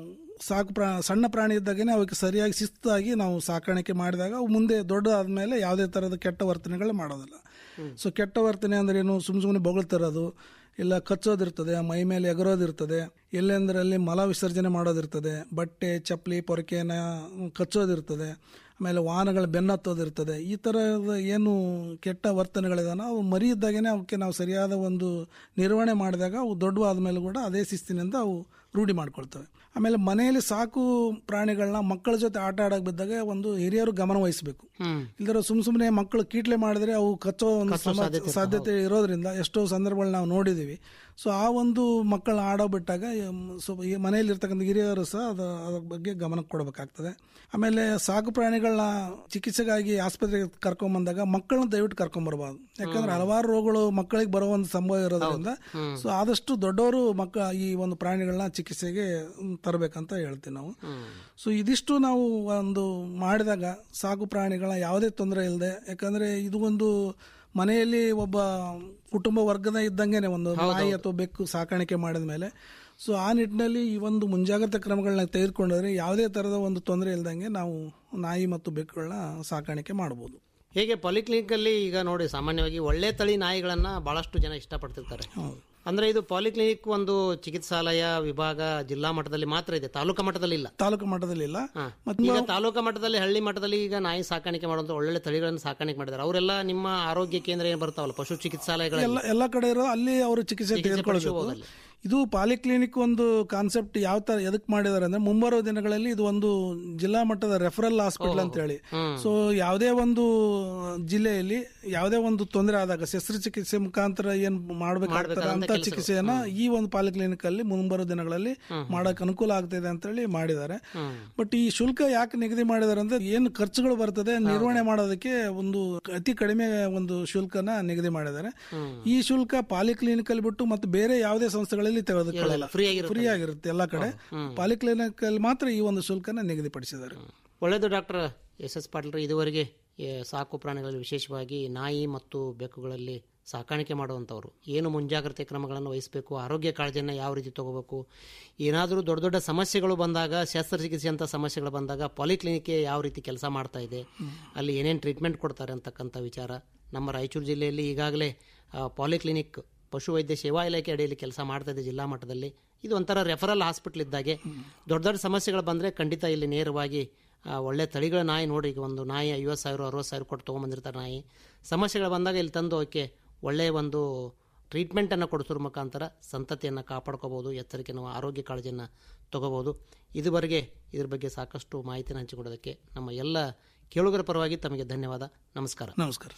ಸಾಕು ಪ್ರಾ ಸಣ್ಣ ಪ್ರಾಣಿ ಇದ್ದಾಗೇನೆ ಅವಕ್ಕೆ ಸರಿಯಾಗಿ ಶಿಸ್ತಾಗಿ ನಾವು ಸಾಕಾಣಿಕೆ ಮಾಡಿದಾಗ ಅವು ಮುಂದೆ ದೊಡ್ಡ ಆದ್ಮೇಲೆ ಯಾವುದೇ ಥರದ ಕೆಟ್ಟ ವರ್ತನೆಗಳು ಮಾಡೋದಿಲ್ಲ ಸೊ ಕೆಟ್ಟ ವರ್ತನೆ ಅಂದ್ರೆ ಏನು ಸುಮ್ ಸುಮ್ಮನೆ ಬೊಗಳ್ತಿರೋದು ಇಲ್ಲ ಕಚ್ಚೋದಿರ್ತದೆ ಮೈ ಮೇಲೆ ಎಗರೋದಿರ್ತದೆ ಎಲ್ಲೆಂದ್ರೆ ಅಲ್ಲಿ ಮಲ ವಿಸರ್ಜನೆ ಮಾಡೋದಿರ್ತದೆ ಬಟ್ಟೆ ಚಪ್ಪಲಿ ಪೊರಕೆನ ಕಚ್ಚೋದಿರ್ತದೆ ಆಮೇಲೆ ವಾಹನಗಳ ಬೆನ್ನತ್ತೋದಿರ್ತದೆ ಈ ಥರದ ಏನು ಕೆಟ್ಟ ವರ್ತನೆಗಳಿದಾನ ಅವು ಮರಿ ಇದ್ದಾಗೇನೆ ಅವಕ್ಕೆ ನಾವು ಸರಿಯಾದ ಒಂದು ನಿರ್ವಹಣೆ ಮಾಡಿದಾಗ ಅವು ದೊಡ್ಡವಾದ ಮೇಲೆ ಕೂಡ ಅದೇ ಶಿಸ್ತಿನಿಂದ ಅವು ರೂಢಿ ಮಾಡ್ಕೊಳ್ತವೆ ಆಮೇಲೆ ಮನೆಯಲ್ಲಿ ಸಾಕು ಪ್ರಾಣಿಗಳನ್ನ ಮಕ್ಕಳ ಜೊತೆ ಆಟ ಆಡಕ್ ಬಿದ್ದಾಗ ಒಂದು ಹಿರಿಯರು ಗಮನ ವಹಿಸಬೇಕು ಹ್ಮ್ ಇಲ್ದಿರೋ ಸುಮ್ ಸುಮ್ಮನೆ ಮಕ್ಕಳು ಕೀಟ್ಲೆ ಮಾಡಿದ್ರೆ ಅವು ಕಚ್ಚೋ ಒಂದು ಕಚ್ಚೋ ಸಮ- ಸಾಧ್ಯತೆ ಇರ್ತದೆ, ಸಾಧ್ಯತೆ ಇರೋದ್ರಿಂದ ಎಷ್ಟೋ ಸಂದರ್ಭಗಳು ನಾವು ನೋಡಿದೀವಿ ಸೊ ಆ ಒಂದು ಮಕ್ಕಳು ಆಡೋ ಬಿಟ್ಟಾಗ ಎಮ್, ಸ್ವಲ್ಪ ಈ ಮನೆಯಲ್ಲಿ ಇರ್ತಕ್ಕಂಥ ಹಿರಿಯರು ಸಹ ಅದ ಅದ್ರ ಬಗ್ಗೆ ಗಮನ ಕೊಡಬೇಕಾಗ್ತದೆ ಆಮೇಲೆ ಸಾಕು ಪ್ರಾಣಿಗಳನ್ನ ಚಿಕಿತ್ಸೆಗಾಗಿ ಆಸ್ಪತ್ರೆಗೆ ಕರ್ಕೊಂಡ್ ಬಂದಾಗ ಮಕ್ಕಳನ್ನ ದಯವಿಟ್ಟು ಕರ್ಕೊಂಡ್ ಬರಬಾರ್ದು ಯಾಕಂದ್ರೆ ಹಲವಾರು ರೋಗಗಳು ಮಕ್ಕಳಿಗೆ ಬರೋ ಒಂದು ಸಂಭವ ಇರೋದ್ರಿಂದ ಸೊ ಆದಷ್ಟು ದೊಡ್ಡವರು ಮಕ್ಕ ಈ ಒಂದು ಪ್ರಾಣಿಗಳನ್ನ ಚಿಕಿತ್ಸೆಗೆ ಮ್, ತರಬೇಕಂತ ಹೇಳ್ತೀವಿ ನಾವು ಸೊ ಇದಿಷ್ಟು ನಾವು ಒಂದು ಮಾಡಿದಾಗ ಸಾಕು ಪ್ರಾಣಿಗಳ ಯಾವುದೇ ತೊಂದರೆ ಇಲ್ಲದೆ ಯಾಕಂದ್ರೆ ಇದು ಒಂದು ಮನೆಯಲ್ಲಿ ಒಬ್ಬ ಕುಟುಂಬ ವರ್ಗದ ಇದ್ದಂಗೆನೆ ಒಂದು ನಾಯಿ ಅಥವಾ ಬೆಕ್ಕು ಸಾಕಾಣಿಕೆ ಮಾಡಿದ ಮೇಲೆ ಸೊ ಆ ನಿಟ್ಟಿನಲ್ಲಿ ಈ ಒಂದು ಮುಂಜಾಗ್ರತಾ ಕ್ರಮಗಳನ್ನ ತೆಗೆದುಕೊಂಡ್ರೆ ಯಾವುದೇ ತರದ ಒಂದು ತೊಂದರೆ ಇಲ್ದಂಗೆ ನಾವು ನಾಯಿ ಮತ್ತು ಬೆಕ್ಕುಗಳನ್ನ ಸಾಕಾಣಿಕೆ ಮಾಡಬಹುದು ಹೇಗೆ ಪಾಲಿಕ್ಲಿನಿಕ್ ಅಲ್ಲಿ ಈಗ ನೋಡಿ ಸಾಮಾನ್ಯವಾಗಿ ಒಳ್ಳೆ ತಳಿ ನಾಯಿಗಳನ್ನ ಬಹಳಷ್ಟು ಜನ ಇಷ್ಟಪಡ್ತಿರ್ತಾರೆ ಅಂದ್ರೆ ಇದು ಪಾಲಿಕ್ಲಿನಿಕ್ ಒಂದು ಚಿಕಿತ್ಸಾಲಯ ವಿಭಾಗ ಜಿಲ್ಲಾ ಮಟ್ಟದಲ್ಲಿ ಮಾತ್ರ ಇದೆ ತಾಲೂಕಾ ಮಟ್ಟದಲ್ಲಿ ಇಲ್ಲ ತಾಲೂಕು ಮಟ್ಟದಲ್ಲಿ ಇಲ್ಲ ಹಾ. ಮತ್ತೆ ಈಗ ತಾಲೂಕಾ ಮಟ್ಟದಲ್ಲಿ ಹಳ್ಳಿ ಮಟ್ಟದಲ್ಲಿ ಈಗ ನಾಯಿ ಸಾಕಾಣಿಕೆ ಮಾಡುವಂತ ಒಳ್ಳೊಳ್ಳೆ ತಳಿಗಳನ್ನು ಸಾಕಾಣಿಕೆ ಮಾಡಿದ್ದಾರೆ ಅವರೆಲ್ಲ ನಿಮ್ಮ ಆರೋಗ್ಯ ಕೇಂದ್ರ ಏನ್ ಬರ್ತಾವಲ್ಲ ಪಶು ಚಿಕಿತ್ಸಾಲಯಗಳಲ್ಲಿ ಎಲ್ಲ ಎಲ್ಲ ಕಡೆ ಇರೋ ಅಲ್ಲಿ ಅವರು ಚಿಕಿತ್ಸೆ ಚಿಕಿತ್ಸೆ ತೆಗೆದುಕೊಳ್ಬೇಕು ಪಡಿಸ್ಬೋದು ಅಲ್ಲಿ. ಇದು ಪಾಲಿಕ್ಲಿನಿಕ್ ಒಂದು ಕಾನ್ಸೆಪ್ಟ್ ಯಾವ ತರ ಎದಕ್ ಮಾಡಿದಾರೆ ಅಂದ್ರೆ ಮುಂಬರುವ ದಿನಗಳಲ್ಲಿ ಇದು ಒಂದು ಜಿಲ್ಲಾ ಮಟ್ಟದ ರೆಫರಲ್ ಹಾಸ್ಪಿಟಲ್ ಅಂತ ಹೇಳಿ ಸೊ ಯಾವುದೇ ಒಂದು ಜಿಲ್ಲೆಯಲ್ಲಿ ಯಾವುದೇ ಒಂದು ತೊಂದರೆ ಆದಾಗ ಶಸ್ತ್ರಚಿಕಿತ್ಸೆ ಮುಖಾಂತರ ಏನ್ ಮಾಡ್ಬೇಕಾಗ್ತದೆ ಅಂತ ಚಿಕಿತ್ಸೆಯನ್ನ ಈ ಒಂದು ಪಾಲಿಕ್ಲಿನಿಕ್ ಅಲ್ಲಿ ಮುಂಬರೋ ದಿನಗಳಲ್ಲಿ ಮಾಡಕ್ ಅನುಕೂಲ ಆಗ್ತಿದೆ ಅಂತ ಹೇಳಿ ಮಾಡಿದ್ದಾರೆ ಬಟ್ ಈ ಶುಲ್ಕ ಯಾಕೆ ನಿಗದಿ ಮಾಡಿದಾರೆ ಅಂದ್ರೆ ಏನು ಖರ್ಚುಗಳು ಬರ್ತದೆ ನಿರ್ವಹಣೆ ಮಾಡೋದಕ್ಕೆ ಒಂದು ಅತಿ ಕಡಿಮೆ ಒಂದು ಶುಲ್ಕನ ನಿಗದಿ ಮಾಡಿದ್ದಾರೆ ಈ ಶುಲ್ಕ ಪಾಲಿಕ್ಲಿನಿಕ್ ಅಲ್ಲಿ ಬಿಟ್ಟು ಮತ್ತೆ ಬೇರೆ ಯಾವುದೇ ಸಂಸ್ಥೆಗಳಲ್ಲಿ ತೆಗೆದುಕೊಳ್ಳಲ್ಲ ಫ್ರೀ ಆಗಿರುತ್ತೆ ಫ್ರೀ ಆಗಿರುತ್ತೆ ಎಲ್ಲ ಕಡೆ ಪಾಲಿಕ್ಲಿನಿಕ್ ಅಲ್ಲಿ ಮಾತ್ರ ಈ ಒಂದು ಶುಲ್ಕನ ನಿಗದಿಪಡಿಸಿದ್ದಾರೆ ಒಳ್ಳೆಯದು ಡಾಕ್ಟರ್ ಎಸ್ ಎಸ್ ಪಾಟೀಲ್ ಇದುವರೆಗೆ ಏ, ಸಾಕು ಪ್ರಾಣಿಗಳಲ್ಲಿ ವಿಶೇಷವಾಗಿ ನಾಯಿ ಮತ್ತು ಬೆಕ್ಕುಗಳಲ್ಲಿ ಸಾಕಾಣಿಕೆ ಮಾಡುವಂಥವ್ರು ಏನು ಮುಂಜಾಗ್ರತೆ ಕ್ರಮಗಳನ್ನು ವಹಿಸಬೇಕು ಆರೋಗ್ಯ ಕಾಳಜಿಯನ್ನು ಯಾವ ರೀತಿ ತಗೋಬೇಕು ಏನಾದರೂ ದೊಡ್ಡ ದೊಡ್ಡ ಸಮಸ್ಯೆಗಳು ಬಂದಾಗ ಶಸ್ತ್ರಚಿಕಿತ್ಸೆ ಅಂತ ಸಮಸ್ಯೆಗಳು ಬಂದಾಗ ಪಾಲಿಕ್ಲಿನಿಕ್ ಯಾವ ರೀತಿ ಕೆಲಸ ಮಾಡ್ತಾ ಇದೆ ಅಲ್ಲಿ ಏನೇನು ಟ್ರೀಟ್ಮೆಂಟ್ ಕೊಡ್ತಾರೆ ಅಂತಕ್ಕಂಥ ವಿಚಾರ ನಮ್ಮ ರಾಯಚೂರು ಜಿಲ್ಲೆಯಲ್ಲಿ ಈಗಾಗಲೇ ಪಾಲಿಕ್ಲಿನಿಕ್ ಪಶುವೈದ್ಯ ಸೇವಾ ಇಲಾಖೆ ಅಡಿಯಲ್ಲಿ ಕೆಲಸ ಮಾಡ್ತಾ ಇದೆ ಜಿಲ್ಲಾ ಮಟ್ಟದಲ್ಲಿ ಇದು ಒಂಥರ ರೆಫರಲ್ ಹಾಸ್ಪಿಟ್ಲ್ ಇದ್ದಾಗೆ ದೊಡ್ಡ ದೊಡ್ಡ ಸಮಸ್ಯೆಗಳು ಬಂದರೆ ಖಂಡಿತ ಇಲ್ಲಿ ನೇರವಾಗಿ ಆ, ಒಳ್ಳೆ ತಳಿಗಳ ನಾಯಿ ನೋಡಿ ಈಗ ಒಂದು ನಾಯಿ ಐವತ್ತು ಸಾವಿರ ಅರವತ್ತು ಸಾವಿರ ಕೊಟ್ಟು ತೊಗೊಂಬಂದಿರ್ತಾರೆ ನಾಯಿ ಸಮಸ್ಯೆಗಳು ಬಂದಾಗ ಇಲ್ಲಿ ತಂದು ಅವಕ್ಕೆ ಒಳ್ಳೆಯ ಒಂದು ಟ್ರೀಟ್ಮೆಂಟನ್ನು ಕೊಡಿಸೋದ್ರ ಮುಖಾಂತರ ಸಂತತಿಯನ್ನು ಕಾಪಾಡ್ಕೋಬೋದು ಎಚ್ಚರಿಕೆ ನಾವು ಆರೋಗ್ಯ ಕಾಳಜಿಯನ್ನು ತಗೋಬೋದು ಇದುವರೆಗೆ ಇದ್ರ ಬಗ್ಗೆ ಸಾಕಷ್ಟು ಮಾಹಿತಿನ ಹಂಚಿಕೊಡೋದಕ್ಕೆ ನಮ್ಮ ಎಲ್ಲ ಕೇಳುಗರ ಪರವಾಗಿ ತಮಗೆ ಧನ್ಯವಾದ ನಮಸ್ಕಾರ ನಮಸ್ಕಾರ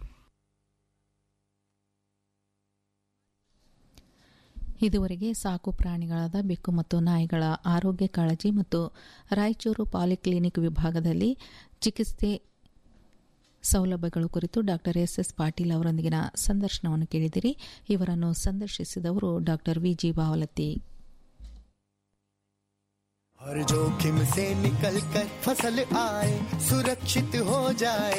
ಇದುವರೆಗೆ ಸಾಕು ಪ್ರಾಣಿಗಳಾದ ಬೆಕ್ಕು ಮತ್ತು ನಾಯಿಗಳ ಆರೋಗ್ಯ ಕಾಳಜಿ ಮತ್ತು ರಾಯಚೂರು ಪಾಲಿಕ್ಲಿನಿಕ್ ವಿಭಾಗದಲ್ಲಿ ಚಿಕಿತ್ಸೆ ಸೌಲಭ್ಯಗಳು ಕುರಿತು ಡಾಕ್ಟರ್ ಎಸ್ ಎಸ್ ಪಾಟೀಲ್ ಅವರೊಂದಿಗಿನ ಸಂದರ್ಶನವನ್ನು ಕೇಳಿದಿರಿ ಇವರನ್ನು ಸಂದರ್ಶಿಸಿದವರು ಡಾಕ್ಟರ್ ವಿಜಿ ಬಾವಲತ್ತಿ हर जोखिम से निकल कर फसल आए सुरक्षित हो जाए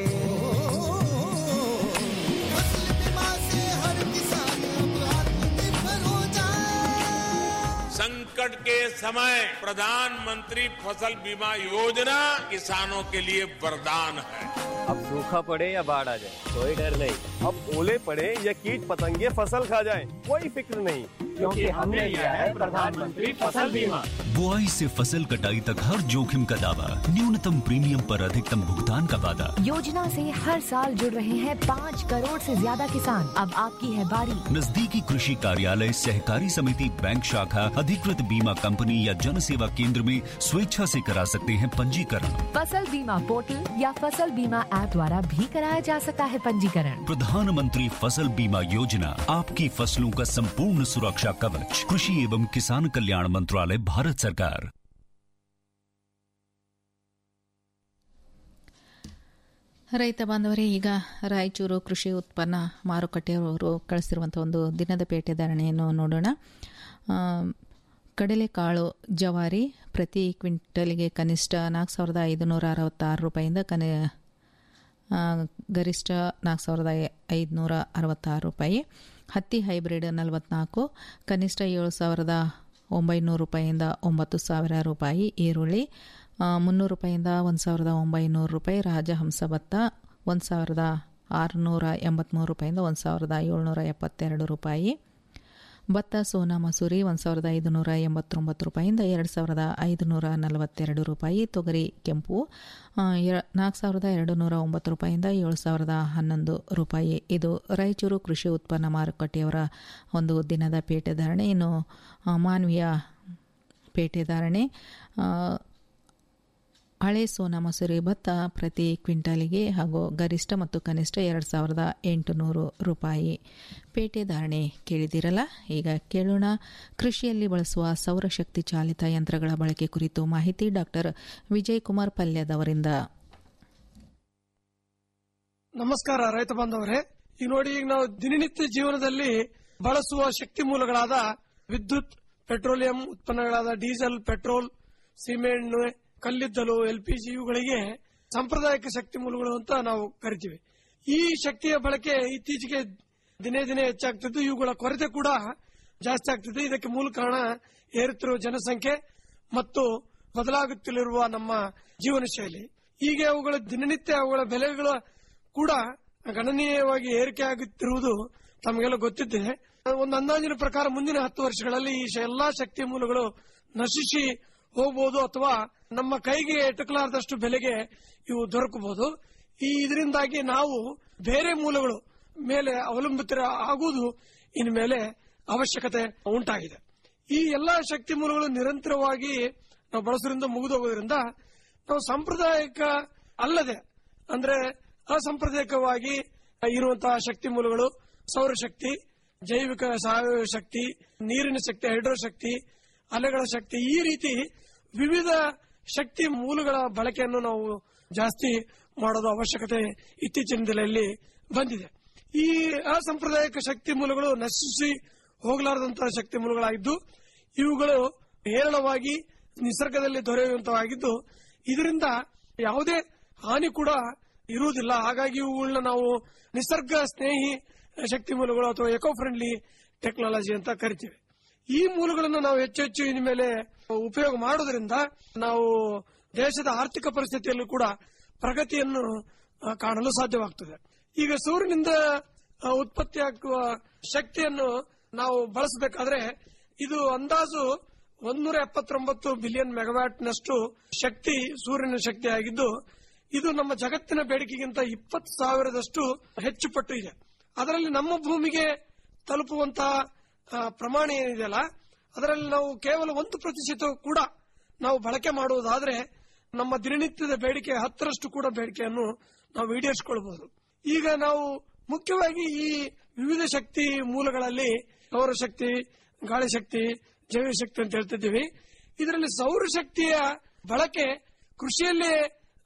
फसल बीमा से हर किसान अब आत्मनिर्भर हो जाए संकट के समय प्रधानमंत्री फसल बीमा योजना किसानों के लिए वरदान है अब सूखा पड़े या बाढ़ आ जाए कोई डर नहीं अब ओले पड़े या कीट पतंगे फसल खा जाए कोई फिक्र नहीं क्योंकि हमने लिया है प्रधानमंत्री फसल बीमा बुआई से फसल कटाई तक हर जोखिम का दावा न्यूनतम प्रीमियम पर अधिकतम भुगतान का वादा योजना से हर साल जुड़ रहे हैं पाँच करोड़ से ज्यादा किसान अब आपकी है बारी नजदीकी कृषि कार्यालय सहकारी समिति बैंक शाखा अधिकृत बीमा कंपनी या जन सेवा केंद्र में स्वेच्छा से करा सकते हैं पंजीकरण फसल बीमा पोर्टल या फसल बीमा ऐप द्वारा भी कराया जा सकता है पंजीकरण प्रधानमंत्री फसल बीमा योजना आपकी फसलों का संपूर्ण सुरक्षा कवच कृषि एवं किसान कल्याण मंत्रालय भारत सरकार ರೈತ ಬಾಂಧವರೇ ಈಗ ರಾಯಚೂರು ಕೃಷಿ ಉತ್ಪನ್ನ ಮಾರುಕಟ್ಟೆಯವರು ಕಳಿಸಿರುವಂಥ ಒಂದು ದಿನದ ಪೇಟೆ ಧಾರಣೆಯನ್ನು ನೋಡೋಣ ಆ, ಕಡಲೆಕಾಳು ಜವಾರಿ ಪ್ರತಿ ಕ್ವಿಂಟಲ್ಗೆ ಕನಿಷ್ಠ ನಾಲ್ಕು ಸಾವಿರದ ಐದುನೂರ ಅರವತ್ತಾರು ರೂಪಾಯಿಂದ ಕನಿ ಆ, ಗರಿಷ್ಠ ನಾಲ್ಕು ಸಾವಿರದ ಐದುನೂರ ಅರವತ್ತಾರು ರೂಪಾಯಿ ಹತ್ತಿ ಹೈಬ್ರಿಡ್ ನಲವತ್ನಾಲ್ಕು ಕನಿಷ್ಠ ಏಳು ಸಾವಿರದ ಒಂಬೈನೂರು ರೂಪಾಯಿಯಿಂದ ಒಂಬತ್ತು ಸಾವಿರ ರೂಪಾಯಿ ಈರುಳ್ಳಿ ಆ, ಮುನ್ನೂರು ರೂಪಾಯಿಯಿಂದ ಒಂದು ಸಾವಿರದ ಒಂಬೈನೂರು ರೂಪಾಯಿ ರಾಜಹಂಸ ಭತ್ತ ಒಂದು ಸಾವಿರದ ಆರುನೂರ ಎಂಬತ್ತ್ಮೂರು ರೂಪಾಯಿಂದ ಒಂದು ಸಾವಿರದ ಏಳ್ನೂರ ಎಪ್ಪತ್ತೆರಡು ರೂಪಾಯಿ ಭತ್ತ ಸೋನಾ ಮಸೂರಿ ಒಂದು ಸಾವಿರದ ಐದುನೂರ ಎಂಬತ್ತೊಂಬತ್ತು ರೂಪಾಯಿಂದ ಎರಡು ಸಾವಿರದ ಐದುನೂರ ನಲವತ್ತೆರಡು ರೂಪಾಯಿ ತೊಗರಿ ಕೆಂಪು ಆ, ಎರ- ನಾಲ್ಕು ಸಾವಿರದ ಎರಡು ನೂರ ಒಂಬತ್ತು ರೂಪಾಯಿಂದ ಏಳು ಸಾವಿರದ ಹನ್ನೊಂದು ರೂಪಾಯಿ ಇದು ರಾಯಚೂರು ಕೃಷಿ ಉತ್ಪನ್ನ ಮಾರುಕಟ್ಟೆಯವರ ಒಂದು ದಿನದ ಪೇಟೆ ಧಾರಣೆ ಇನ್ನು ಆ, ಮಾನ್ವೀಯ ಪೇಟೆ ಧಾರಣೆ ಆ, ಹಳೆ ಸೋನಾ ಮಸೂರಿ ಭತ್ತ ಪ್ರತಿ ಕ್ವಿಂಟಾಲಿಗೆ ಹಾಗೂ ಗರಿಷ್ಠ ಮತ್ತು ಕನಿಷ್ಠ ಎರಡು ಸಾವಿರದ ಎಂಟುನೂರು ರೂಪಾಯಿ ಪೇಟೆ ಧಾರಣೆ ಕೇಳಿದಿರಲ್ಲ ಈಗ ಕೇಳೋಣ ಕೃಷಿಯಲ್ಲಿ ಬಳಸುವ ಸೌರಶಕ್ತಿ ಚಾಲಿತ ಯಂತ್ರಗಳ ಬಳಕೆ ಕುರಿತು ಮಾಹಿತಿ ಡಾಕ್ಟರ್ ವಿಜಯ್ ಕುಮಾರ್ ಪಲ್ಯದವರಿಂದ ನಮಸ್ಕಾರ ರೈತ ಬಾಂಧವರೇ ಈಗ ನೋಡಿ ಈಗ ನಾವು ದಿನನಿತ್ಯ ಜೀವನದಲ್ಲಿ ಬಳಸುವ ಶಕ್ತಿ ಮೂಲಗಳಾದ ವಿದ್ಯುತ್ ಪೆಟ್ರೋಲಿಯಂ ಉತ್ಪನ್ನಗಳಾದ ಡೀಸೆಲ್ ಪೆಟ್ರೋಲ್ ಸಿಮೆಂಟ್ ಕಲ್ಲಿದ್ದಲು ಎಲ್ಪಿಜಿ ಇವುಗಳಿಗೆ ಸಾಂಪ್ರದಾಯಿಕ ಶಕ್ತಿ ಮೂಲಗಳು ಅಂತ ನಾವು ಕರಿತೀವಿ ಈ ಶಕ್ತಿಯ ಬಳಕೆ ಇತ್ತೀಚೆಗೆ ದಿನೇ ದಿನೇ ಹೆಚ್ಚಾಗ್ತಿದ್ದು ಇವುಗಳ ಕೊರತೆ ಕೂಡ ಜಾಸ್ತಿ ಆಗ್ತಿದೆ ಇದಕ್ಕೆ ಮೂಲ ಕಾರಣ ಏರುತ್ತಿರುವ ಜನಸಂಖ್ಯೆ ಮತ್ತು ಬದಲಾಗುತ್ತಲಿರುವ ನಮ್ಮ ಜೀವನ ಶೈಲಿ ಹೀಗೆ ಅವುಗಳ ದಿನನಿತ್ಯ ಅವುಗಳ ಬೆಲೆಗಳು ಕೂಡ ಗಣನೀಯವಾಗಿ ಏರಿಕೆ ಆಗುತ್ತಿರುವುದು ತಮಗೆಲ್ಲ ಗೊತ್ತಿದೆ ಒಂದು ಅಂದಾಜಿನ ಪ್ರಕಾರ ಮುಂದಿನ ಹತ್ತು ವರ್ಷಗಳಲ್ಲಿ ಈ ಶ- ಎಲ್ಲಾ ಶಕ್ತಿ ಮೂಲಗಳು ನಶಿಸಿ ಹೋಗಬಹುದು ಅಥವಾ ನಮ್ಮ ಕೈಗೆ ಎಟಕಲಾರದಷ್ಟು ಬೆಲೆಗೆ ಇವು ದೊರಕಬಹುದು ಈ ಇದರಿಂದಾಗಿ ನಾವು ಬೇರೆ ಮೂಲಗಳು ಮೇಲೆ ಅವಲಂಬಿತರ ಆಗುವುದು ಇನ್ನು ಮೇಲೆ ಅವಶ್ಯಕತೆ ಉಂಟಾಗಿದೆ ಈ ಎಲ್ಲಾ ಶಕ್ತಿ ಮೂಲಗಳು ನಿರಂತರವಾಗಿ ನಾವು ಬಳಸೋದ್ರಿಂದ ಮುಗಿದೋಗೋದ್ರಿಂದ ನಾವು ಸಾಂಪ್ರದಾಯಿಕ ಅಲ್ಲದೆ ಅಂದ್ರೆ ಅಸಾಂಪ್ರದಾಯಿಕವಾಗಿ ಇರುವಂತಹ ಶಕ್ತಿ ಮೂಲಗಳು ಸೌರಶಕ್ತಿ ಜೈವಿಕ ಸಾವಯವ ಶಕ್ತಿ ನೀರಿನ ಶಕ್ತಿ ಹೈಡ್ರೋ ಶಕ್ತಿ ಅಲೆಗಳ ಶಕ್ತಿ ಈ ರೀತಿ ವಿವಿಧ ಶಕ್ತಿ ಮೂಲಗಳ ಬಳಕೆಯನ್ನು ನಾವು ಜಾಸ್ತಿ ಮಾಡೋದು ಅವಶ್ಯಕತೆ ಇತ್ತೀಚಿನ ದಿನಗಳಲ್ಲಿ ಬಂದಿದೆ ಈ ಅಸಾಂಪ್ರದಾಯಿಕ ಶಕ್ತಿ ಮೂಲಗಳು ನಶಿಸಿ ಹೋಗಲಾರದಂತಹ ಶಕ್ತಿ ಮೂಲಗಳಾಗಿದ್ದು ಇವುಗಳು ಹೇರಳವಾಗಿ ನಿಸರ್ಗದಲ್ಲಿ ದೊರೆಯುವಂತವಾಗಿದ್ದು ಇದರಿಂದ ಯಾವುದೇ ಹಾನಿ ಕೂಡ ಇರುವುದಿಲ್ಲ ಹಾಗಾಗಿ ಇವುಗಳನ್ನ ನಾವು ನಿಸರ್ಗ ಸ್ನೇಹಿ ಶಕ್ತಿ ಮೂಲಗಳು ಅಥವಾ ಎಕೋ ಫ್ರೆಂಡ್ಲಿ ಟೆಕ್ನಾಲಜಿ ಅಂತ ಕರಿತೀವಿ ಈ ಮೂಲಗಳನ್ನು ನಾವು ಹೆಚ್ಚು ಹೆಚ್ಚು ಇನ್ನು ಮೇಲೆ ಉಪಯೋಗ ಮಾಡೋದ್ರಿಂದ ನಾವು ದೇಶದ ಆರ್ಥಿಕ ಪರಿಸ್ಥಿತಿಯಲ್ಲೂ ಕೂಡ ಪ್ರಗತಿಯನ್ನು ಆ, ಕಾಣಲು ಸಾಧ್ಯವಾಗ್ತದೆ ಈಗ ಸೂರ್ಯನಿಂದ ಆ, ಉತ್ಪತ್ತಿಯಾಗುವ ಶಕ್ತಿಯನ್ನು ನಾವು ಬಳಸಬೇಕಾದ್ರೆ ಇದು ಅಂದಾಜು ಒಂದೂರ ಎಪ್ಪತ್ತೊಂಬತ್ತು ಬಿಲಿಯನ್ ಮೆಗಾವ್ಯಾಟ್ ನಷ್ಟು ಶಕ್ತಿ ಸೂರ್ಯನ ಶಕ್ತಿ ಆಗಿದ್ದು ಇದು ನಮ್ಮ ಜಗತ್ತಿನ ಬೇಡಿಕೆಗಿಂತ ಇಪ್ಪತ್ತು ಸಾವಿರದಷ್ಟು ಹೆಚ್ಚು ಪಟ್ಟು ಇದೆ ಅದರಲ್ಲಿ ನಮ್ಮ ಭೂಮಿಗೆ ತಲುಪುವಂತಹ ಆ, ಪ್ರಮಾಣ ಏನಿದೆಯಲ್ಲ ಅದರಲ್ಲಿ ನಾವು ಕೇವಲ ಒಂದು ಪ್ರತಿಶತ ಕೂಡ ನಾವು ಬಳಕೆ ಮಾಡುವುದಾದ್ರೆ ನಮ್ಮ ದಿನನಿತ್ಯದ ಬೇಡಿಕೆ ಹತ್ತರಷ್ಟು ಕೂಡ ಬೇಡಿಕೆಯನ್ನು ನಾವು ಈಡೇರಿಸಿಕೊಳ್ಳಬಹುದು ಈಗ ನಾವು ಮುಖ್ಯವಾಗಿ ಈ ವಿವಿಧ ಶಕ್ತಿ ಮೂಲಗಳಲ್ಲಿ ಸೌರಶಕ್ತಿ ಗಾಳಿ ಶಕ್ತಿ ಜೈವ ಶಕ್ತಿ ಅಂತ ಹೇಳ್ತಿದ್ದೀವಿ ಇದರಲ್ಲಿ ಸೌರಶಕ್ತಿಯ ಬಳಕೆ ಕೃಷಿಯಲ್ಲೇ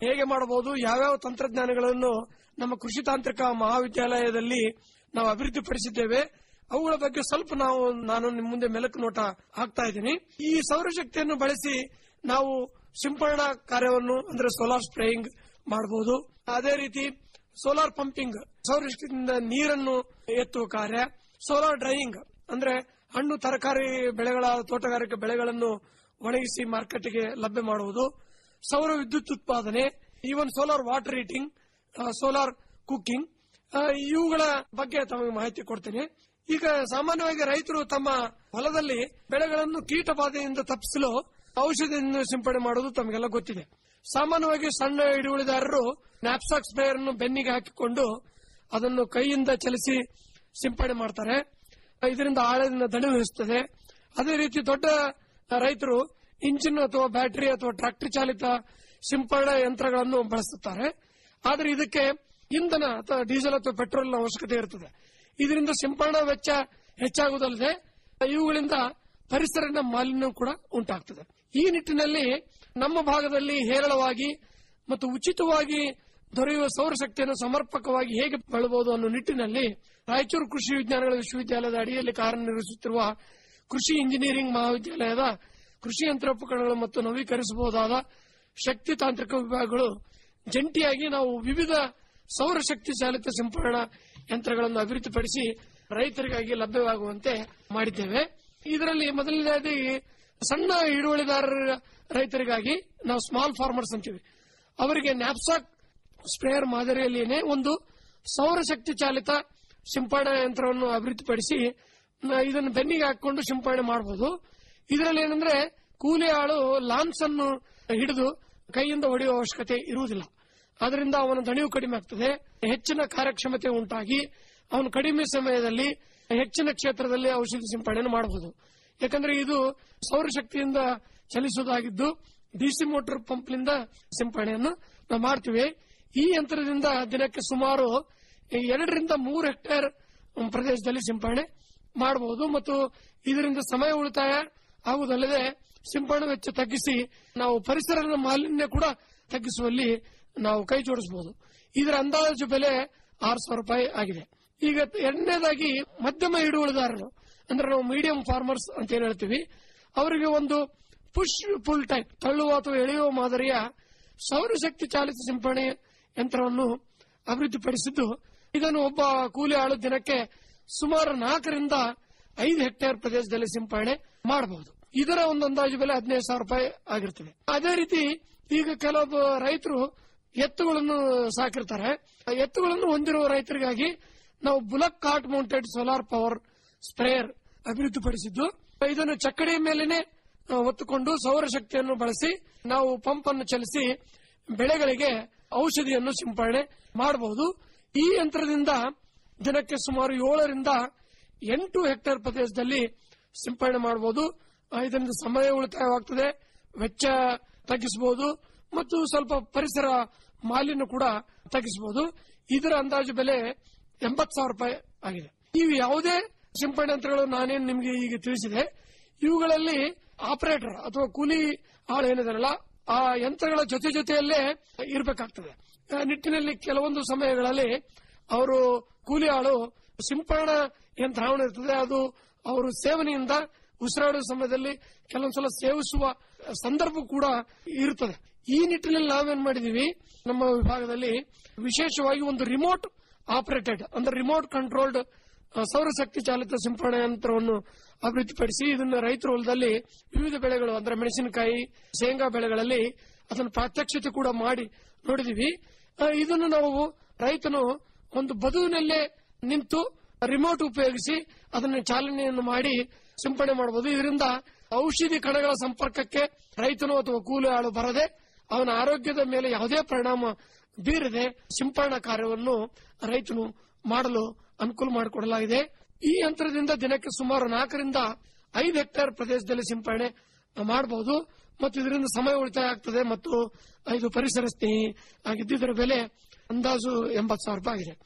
ಹೇಗೆ ಮಾಡಬಹುದು ಯಾವ್ಯಾವ ತಂತ್ರಜ್ಞಾನಗಳನ್ನು ನಮ್ಮ ಕೃಷಿ ತಾಂತ್ರಿಕ ಮಹಾವಿದ್ಯಾಲಯದಲ್ಲಿ ನಾವು ಅಭಿವೃದ್ಧಿಪಡಿಸಿದ್ದೇವೆ ಅವುಗಳ ಬಗ್ಗೆ ಸ್ವಲ್ಪ ನಾವು ನಾನು ನಿಮ್ಮ ಮುಂದೆ ಮೆಲುಕು ನೋಟ ಹಾಕ್ತಾ ಇದ್ದೀನಿ ಈ ಸೌರಶಕ್ತಿಯನ್ನು ಬಳಸಿ ನಾವು ಸಿಂಪರಣಾ ಕಾರ್ಯವನ್ನು ಅಂದ್ರೆ ಸೋಲಾರ್ ಸ್ಪ್ರೇಯಿಂಗ್ ಮಾಡಬಹುದು ಅದೇ ರೀತಿ ಸೋಲಾರ್ ಪಂಪಿಂಗ್ ಸೌರಶಕ್ತಿಯಿಂದ ನೀರನ್ನು ಎತ್ತುವ ಕಾರ್ಯ ಸೋಲಾರ್ ಡ್ರೈಯಿಂಗ್ ಅಂದ್ರೆ ಹಣ್ಣು ತರಕಾರಿ ಬೆಳೆಗಳ ತೋಟಗಾರಿಕೆ ಬೆಳೆಗಳನ್ನು ಒಣಗಿಸಿ ಮಾರ್ಕೆಟ್ಗೆ ಲಭ್ಯ ಮಾಡುವುದು ಸೌರ ವಿದ್ಯುತ್ ಉತ್ಪಾದನೆ even solar water heating solar cooking ಇವುಗಳ ಬಗ್ಗೆ ತಮಗೆ ಮಾಹಿತಿ ಕೊಡ್ತೇನೆ ಈಗ ಸಾಮಾನ್ಯವಾಗಿ ರೈತರು ತಮ್ಮ ಹೊಲದಲ್ಲಿ ಬೆಳೆಗಳನ್ನು ಕೀಟ ಬಾಧೆಯಿಂದ ತಪ್ಪಿಸಲು ಔಷಧಿಯನ್ನು ಸಿಂಪಡಣೆ ಮಾಡುವುದು ತಮಗೆಲ್ಲ ಗೊತ್ತಿದೆ ಸಾಮಾನ್ಯವಾಗಿ ಸಣ್ಣ ಹಿಡುವಳಿದಾರರು ನ್ಯಾಪ್ಸಾಕ್ ಸ್ಪ್ರೇಯರ್ ಅನ್ನು ಬೆನ್ನಿಗೆ ಹಾಕಿಕೊಂಡು ಅದನ್ನು ಕೈಯಿಂದ ಚಲಿಸಿ ಸಿಂಪಡಣೆ ಮಾಡ್ತಾರೆ ಇದರಿಂದ ಆಳದಿಂದ ದಣಿವಿಸ್ತದೆ ಅದೇ ರೀತಿ ದೊಡ್ಡ ರೈತರು ಇಂಜಿನ್ ಅಥವಾ ಬ್ಯಾಟರಿ ಅಥವಾ ಟ್ರಾಕ್ಟರ್ ಚಾಲಿತ ಸಿಂಪಡಣಾ ಯಂತ್ರಗಳನ್ನು ಬಳಸುತ್ತಾರೆ ಆದರೆ ಇದಕ್ಕೆ ಇಂಧನ ಅಥವಾ ಡೀಸೆಲ್ ಅಥವಾ ಪೆಟ್ರೋಲ್ನ ಅವಶ್ಯಕತೆ ಇರುತ್ತದೆ ಇದರಿಂದ ಸಿಂಪಡಣಾ ವೆಚ್ಚ ಹೆಚ್ಚಾಗುವುದಲ್ಲದೆ ಇವುಗಳಿಂದ ಪರಿಸರದ ಮಾಲಿನ್ಯ ಕೂಡ ಉಂಟಾಗ್ತದೆ ಈ ನಿಟ್ಟಿನಲ್ಲಿ ನಮ್ಮ ಭಾಗದಲ್ಲಿ ಹೇರಳವಾಗಿ ಮತ್ತು ಉಚಿತವಾಗಿ ದೊರೆಯುವ ಸೌರಶಕ್ತಿಯನ್ನು ಸಮರ್ಪಕವಾಗಿ ಹೇಗೆ ಬಳಬಹುದು ಅನ್ನೋ ನಿಟ್ಟಿನಲ್ಲಿ ರಾಯಚೂರು ಕೃಷಿ ವಿಜ್ಞಾನಗಳ ವಿಶ್ವವಿದ್ಯಾಲಯದ ಅಡಿಯಲ್ಲಿ ಕಾರ್ಯನಿರ್ವಹಿಸುತ್ತಿರುವ ಕೃಷಿ ಇಂಜಿನಿಯರಿಂಗ್ ಮಹಾವಿದ್ಯಾಲಯದ ಕೃಷಿ ಯಂತ್ರೋಪಕರಣಗಳು ಮತ್ತು ನವೀಕರಿಸಬಹುದಾದ ಶಕ್ತಿ ತಾಂತ್ರಿಕ ವಿಭಾಗಗಳು ಜಂಟಿಯಾಗಿ ನಾವು ವಿವಿಧ ಸೌರಶಕ್ತಿ ಚಾಲಿತ ಸಿಂಪರಣಾ ಯಂತ್ರಗಳನ್ನು ಅಭಿವೃದ್ಧಿಪಡಿಸಿ ರೈತರಿಗಾಗಿ ಲಭ್ಯವಾಗುವಂತೆ ಮಾಡಿದ್ದೇವೆ ಇದರಲ್ಲಿ ಮೊದಲನೇದಾಗಿ ಸಣ್ಣ ಹಿಡುವಳಿದಾರರ ರೈತರಿಗಾಗಿ ನಾವು ಸ್ಮಾಲ್ ಫಾರ್ಮರ್ಸ್ ಅಂತೀವಿ ಅವರಿಗೆ ನ್ಯಾಪ್ಸಾಕ್ ಸ್ಪ್ರೇಯರ್ ಮಾದರಿಯಲ್ಲಿಯೇ ಒಂದು ಸೌರಶಕ್ತಿ ಚಾಲಿತ ಸಿಂಪಡಣಾ ಯಂತ್ರವನ್ನು ಅಭಿವೃದ್ಧಿಪಡಿಸಿ ನ- ಇದನ್ನು ಬೆನ್ನಿಗೆ ಹಾಕಿಕೊಂಡು ಸಿಂಪಡಣೆ ಮಾಡಬಹುದು ಇದರಲ್ಲಿ ಏನಂದ್ರೆ ಕೂಲಿ ಆಳು ಲಾನ್ಸ್ ಅನ್ನು ಹಿಡಿದು ಕೈಯಿಂದ ಹೊಡೆಯುವ ಅವಶ್ಯಕತೆ ಇರುವುದಿಲ್ಲ ಅದರಿಂದ ಅವನ ದಣಿವು ಕಡಿಮೆ ಆಗ್ತದೆ ಹೆಚ್ಚಿನ ಕಾರ್ಯಕ್ಷಮತೆ ಉಂಟಾಗಿ ಅವನು ಕಡಿಮೆ ಸಮಯದಲ್ಲಿ ಹೆಚ್ಚಿನ ಕ್ಷೇತ್ರದಲ್ಲಿ ಔಷಧಿ ಸಿಂಪಡಣೆ ಮಾಡಬಹುದು ಯಾಕಂದ್ರೆ ಇದು ಸೌರಶಕ್ತಿಯಿಂದ ಚಲಿಸುವುದಾಗಿದ್ದು ಡಿಸಿ ಮೋಟಾರ್ ಪಂಪ್ನಿಂದ ಸಿಂಪಡಣೆಯನ್ನು ನಾವು ಮಾಡ್ತೀವಿ ಈ ಯಂತ್ರದಿಂದ ದಿನಕ್ಕೆ ಸುಮಾರು ಎರಡರಿಂದ ಮೂರು ಹೆಕ್ಟೇರ್ ಪ್ರದೇಶದಲ್ಲಿ ಸಿಂಪಡಣೆ ಮಾಡಬಹುದು ಮತ್ತು ಇದರಿಂದ ಸಮಯ ಉಳಿತಾಯ ಆಗುವುದಲ್ಲದೆ ಸಿಂಪಡಣೆ ವೆಚ್ಚ ತಗ್ಗಿಸಿ ನಾವು ಪರಿಸರದ ಮಾಲಿನ್ಯ ಕೂಡ ತಗ್ಗಿಸುವಲ್ಲಿ ನಾವು ಕೈ ಜೋಡಿಸಬಹುದು ಇದರ ಅಂದಾಜು ಬೆಲೆ ಆರು ಸಾವಿರ ರೂಪಾಯಿ ಆಗಿದೆ ಈಗ ಎರಡನೇದಾಗಿ ಮಧ್ಯಮ ಹಿಡುವಳಿದಾರರು ಅಂದ್ರೆ ನಾವು ಮೀಡಿಯಂ ಫಾರ್ಮರ್ಸ್ ಅಂತ ಏನ್ ಹೇಳ್ತೀವಿ ಅವರಿಗೆ ಒಂದು ಪುಷ್ ಫುಲ್ ಟೈಪ್ ತಳ್ಳುವ ಅಥವಾ ಎಳೆಯುವ ಮಾದರಿಯ ಸೌರಶಕ್ತಿ ಚಾಲಿತ ಸಿಂಪಡಣೆ ಯಂತ್ರವನ್ನು ಅಭಿವೃದ್ಧಿಪಡಿಸಿದ್ದು ಇದನ್ನು ಒಬ್ಬ ಕೂಲಿ ಆಳು ದಿನಕ್ಕೆ ಸುಮಾರು ನಾಲ್ಕರಿಂದ ಐದು ಹೆಕ್ಟೇರ್ ಪ್ರದೇಶದಲ್ಲಿ ಸಿಂಪಡಣೆ ಮಾಡಬಹುದು ಇದರ ಒಂದು ಅಂದಾಜು ಬೆಲೆ ಹದಿನೈದು ಸಾವಿರ ರೂಪಾಯಿ ಆಗಿರ್ತದೆ ಅದೇ ರೀತಿ ಈಗ ಕೆಲವೊಬ್ಬ ರೈತರು ಎತ್ತುಗಳನ್ನು ಸಾಕಿರ್ತಾರೆ ಆ ಎತ್ತುಗಳನ್ನು ಹೊಂದಿರುವ ರೈತರಿಗಾಗಿ ನಾವು bullock cart mounted solar power sprayer ಅಭಿವೃದ್ಧಿಪಡಿಸಿದ್ದು ಇದನ್ನು ಚಕ್ಕಡಿಯ ಮೇಲೇನೆ ಆ, ಹೊತ್ತುಕೊಂಡು ಸೌರಶಕ್ತಿಯನ್ನು ಬಳಸಿ ನಾವು ಪಂಪ್ ಅನ್ನು ಚಲಿಸಿ ಬೆಳೆಗಳಿಗೆ ಔಷಧಿಯನ್ನು ಸಿಂಪಡಣೆ ಮಾಡಬಹುದು ಈ ಯಂತ್ರದಿಂದ ದಿನಕ್ಕೆ ಸುಮಾರು ಏಳರಿಂದ ಎಂಟು ಹೆಕ್ಟೇರ್ ಪ್ರದೇಶದಲ್ಲಿ ಸಿಂಪಡಣೆ ಮಾಡಬಹುದು ಆ, ಇದರಿಂದ ಸಮಯ ಉಳಿತಾಯವಾಗ್ತದೆ ವೆಚ್ಚ ತಗ್ಗಿಸಬಹುದು ಮತ್ತು ಸ್ವಲ್ಪ ಪರಿಸರ ಮಾಲಿನ್ಯ ಕೂಡ ತಗ್ಗಿಸಬಹುದು ಇದರ ಅಂದಾಜು ಬೆಲೆ ಎಂಬತ್ತು ಸಾವಿರ ರೂಪಾಯಿ ಆಗಿದೆ ಇವು ಯಾವುದೇ ಸಿಂಪಡಣೆ ಯಂತ್ರಗಳು ನಾನೇನು ನಿಮಗೆ ಈಗ ತಿಳಿಸಿದೆ ಇವುಗಳಲ್ಲಿ ಆಪರೇಟರ್ ಅಥವಾ ಕೂಲಿ ಆಳು ಏನಿದಾರಲ್ಲ ಆ ಯಂತ್ರಗಳ ಜೊತೆ ಜೊತೆಯಲ್ಲೇ ಇರಬೇಕಾಗ್ತದೆ ಆ ನಿಟ್ಟಿನಲ್ಲಿ ಕೆಲವೊಂದು ಸಮಯಗಳಲ್ಲಿ ಅವರು ಕೂಲಿ ಆಳು ಸಿಂಪಡಣಾ ಯಂತ್ರಾವಣ ಇರ್ತದೆ ಅದು ಅವರು ಸೇವನೆಯಿಂದ ಉಸಿರಾಡುವ ಸಮಯದಲ್ಲಿ ಕೆಲವೊಂದ್ಸಲ ಸೇವಿಸುವ ಸಂದರ್ಭ ಕೂಡ ಇರುತ್ತದೆ ಈ ನಿಟ್ಟಿನಲ್ಲಿ ನಾವೇನ್ ಮಾಡಿದೀವಿ ನಮ್ಮ ವಿಭಾಗದಲ್ಲಿ ವಿಶೇಷವಾಗಿ ಒಂದು ರಿಮೋಟ್ ಆಪರೇಟೆಡ್ ಅಂದ್ರೆ ರಿಮೋಟ್ ಕಂಟ್ರೋಲ್ಡ್ ಸೌರಶಕ್ತಿ ಚಾಲಿತ ಸಿಂಪಡಣಾ ಯಂತ್ರವನ್ನು ಅಭಿವೃದ್ಧಿಪಡಿಸಿ ಇದನ್ನು ರೈತರ ಹೊಲದಲ್ಲಿ ವಿವಿಧ ಬೆಳೆಗಳು ಅಂದ್ರೆ ಮೆಣಸಿನಕಾಯಿ ಶೇಂಗಾ ಬೆಳೆಗಳಲ್ಲಿ ಅದನ್ನು ಪ್ರಾತ್ಯಕ್ಷಿತೆ ಕೂಡ ಮಾಡಿ ನೋಡಿದೀವಿ ಆ, ಇದನ್ನು ನಾವು ರೈತನು ಒಂದು ಬದುವಿನಲ್ಲೇ ನಿಂತು ರಿಮೋಟ್ ಉಪಯೋಗಿಸಿ ಅದನ್ನು ಚಾಲನೆಯನ್ನು ಮಾಡಿ ಸಿಂಪಡಣೆ ಮಾಡಬಹುದು ಇದರಿಂದ ಔಷಧಿ ಕಣಗಳ ಸಂಪರ್ಕಕ್ಕೆ ರೈತನು ಅಥವಾ ಕೂಲಿ ಆಳು ಬರದೆ ಅವನ ಆರೋಗ್ಯದ ಮೇಲೆ ಯಾವುದೇ ಪರಿಣಾಮ ಬೀರದೆ ಸಿಂಪಡಣಾ ಕಾರ್ಯವನ್ನು ರೈತನು ಮಾಡಲು ಅನುಕೂಲ ಮಾಡಿಕೊಡಲಾಗಿದೆ ಈ ಯಂತ್ರದಿಂದ ದಿನಕ್ಕೆ ಸುಮಾರು ನಾಲ್ಕರಿಂದ ಐದು ಹೆಕ್ಟೇರ್ ಪ್ರದೇಶದಲ್ಲಿ ಸಿಂಪಡಣೆ ಮಾಡಬಹುದು ಮತ್ತು ಇದರಿಂದ ಸಮಯ ಉಳಿತಾಯ ಆಗ್ತದೆ ಮತ್ತು ಇದು ಪರಿಸರ ಸ್ನೇಹಿ ಆಗಿದ್ದು ಇದರ ಬೆಲೆ ಅಂದಾಜು ಎಂಬತ್ತು ಸಾವಿರ ರೂಪಾಯಿ ಆಗಿದೆ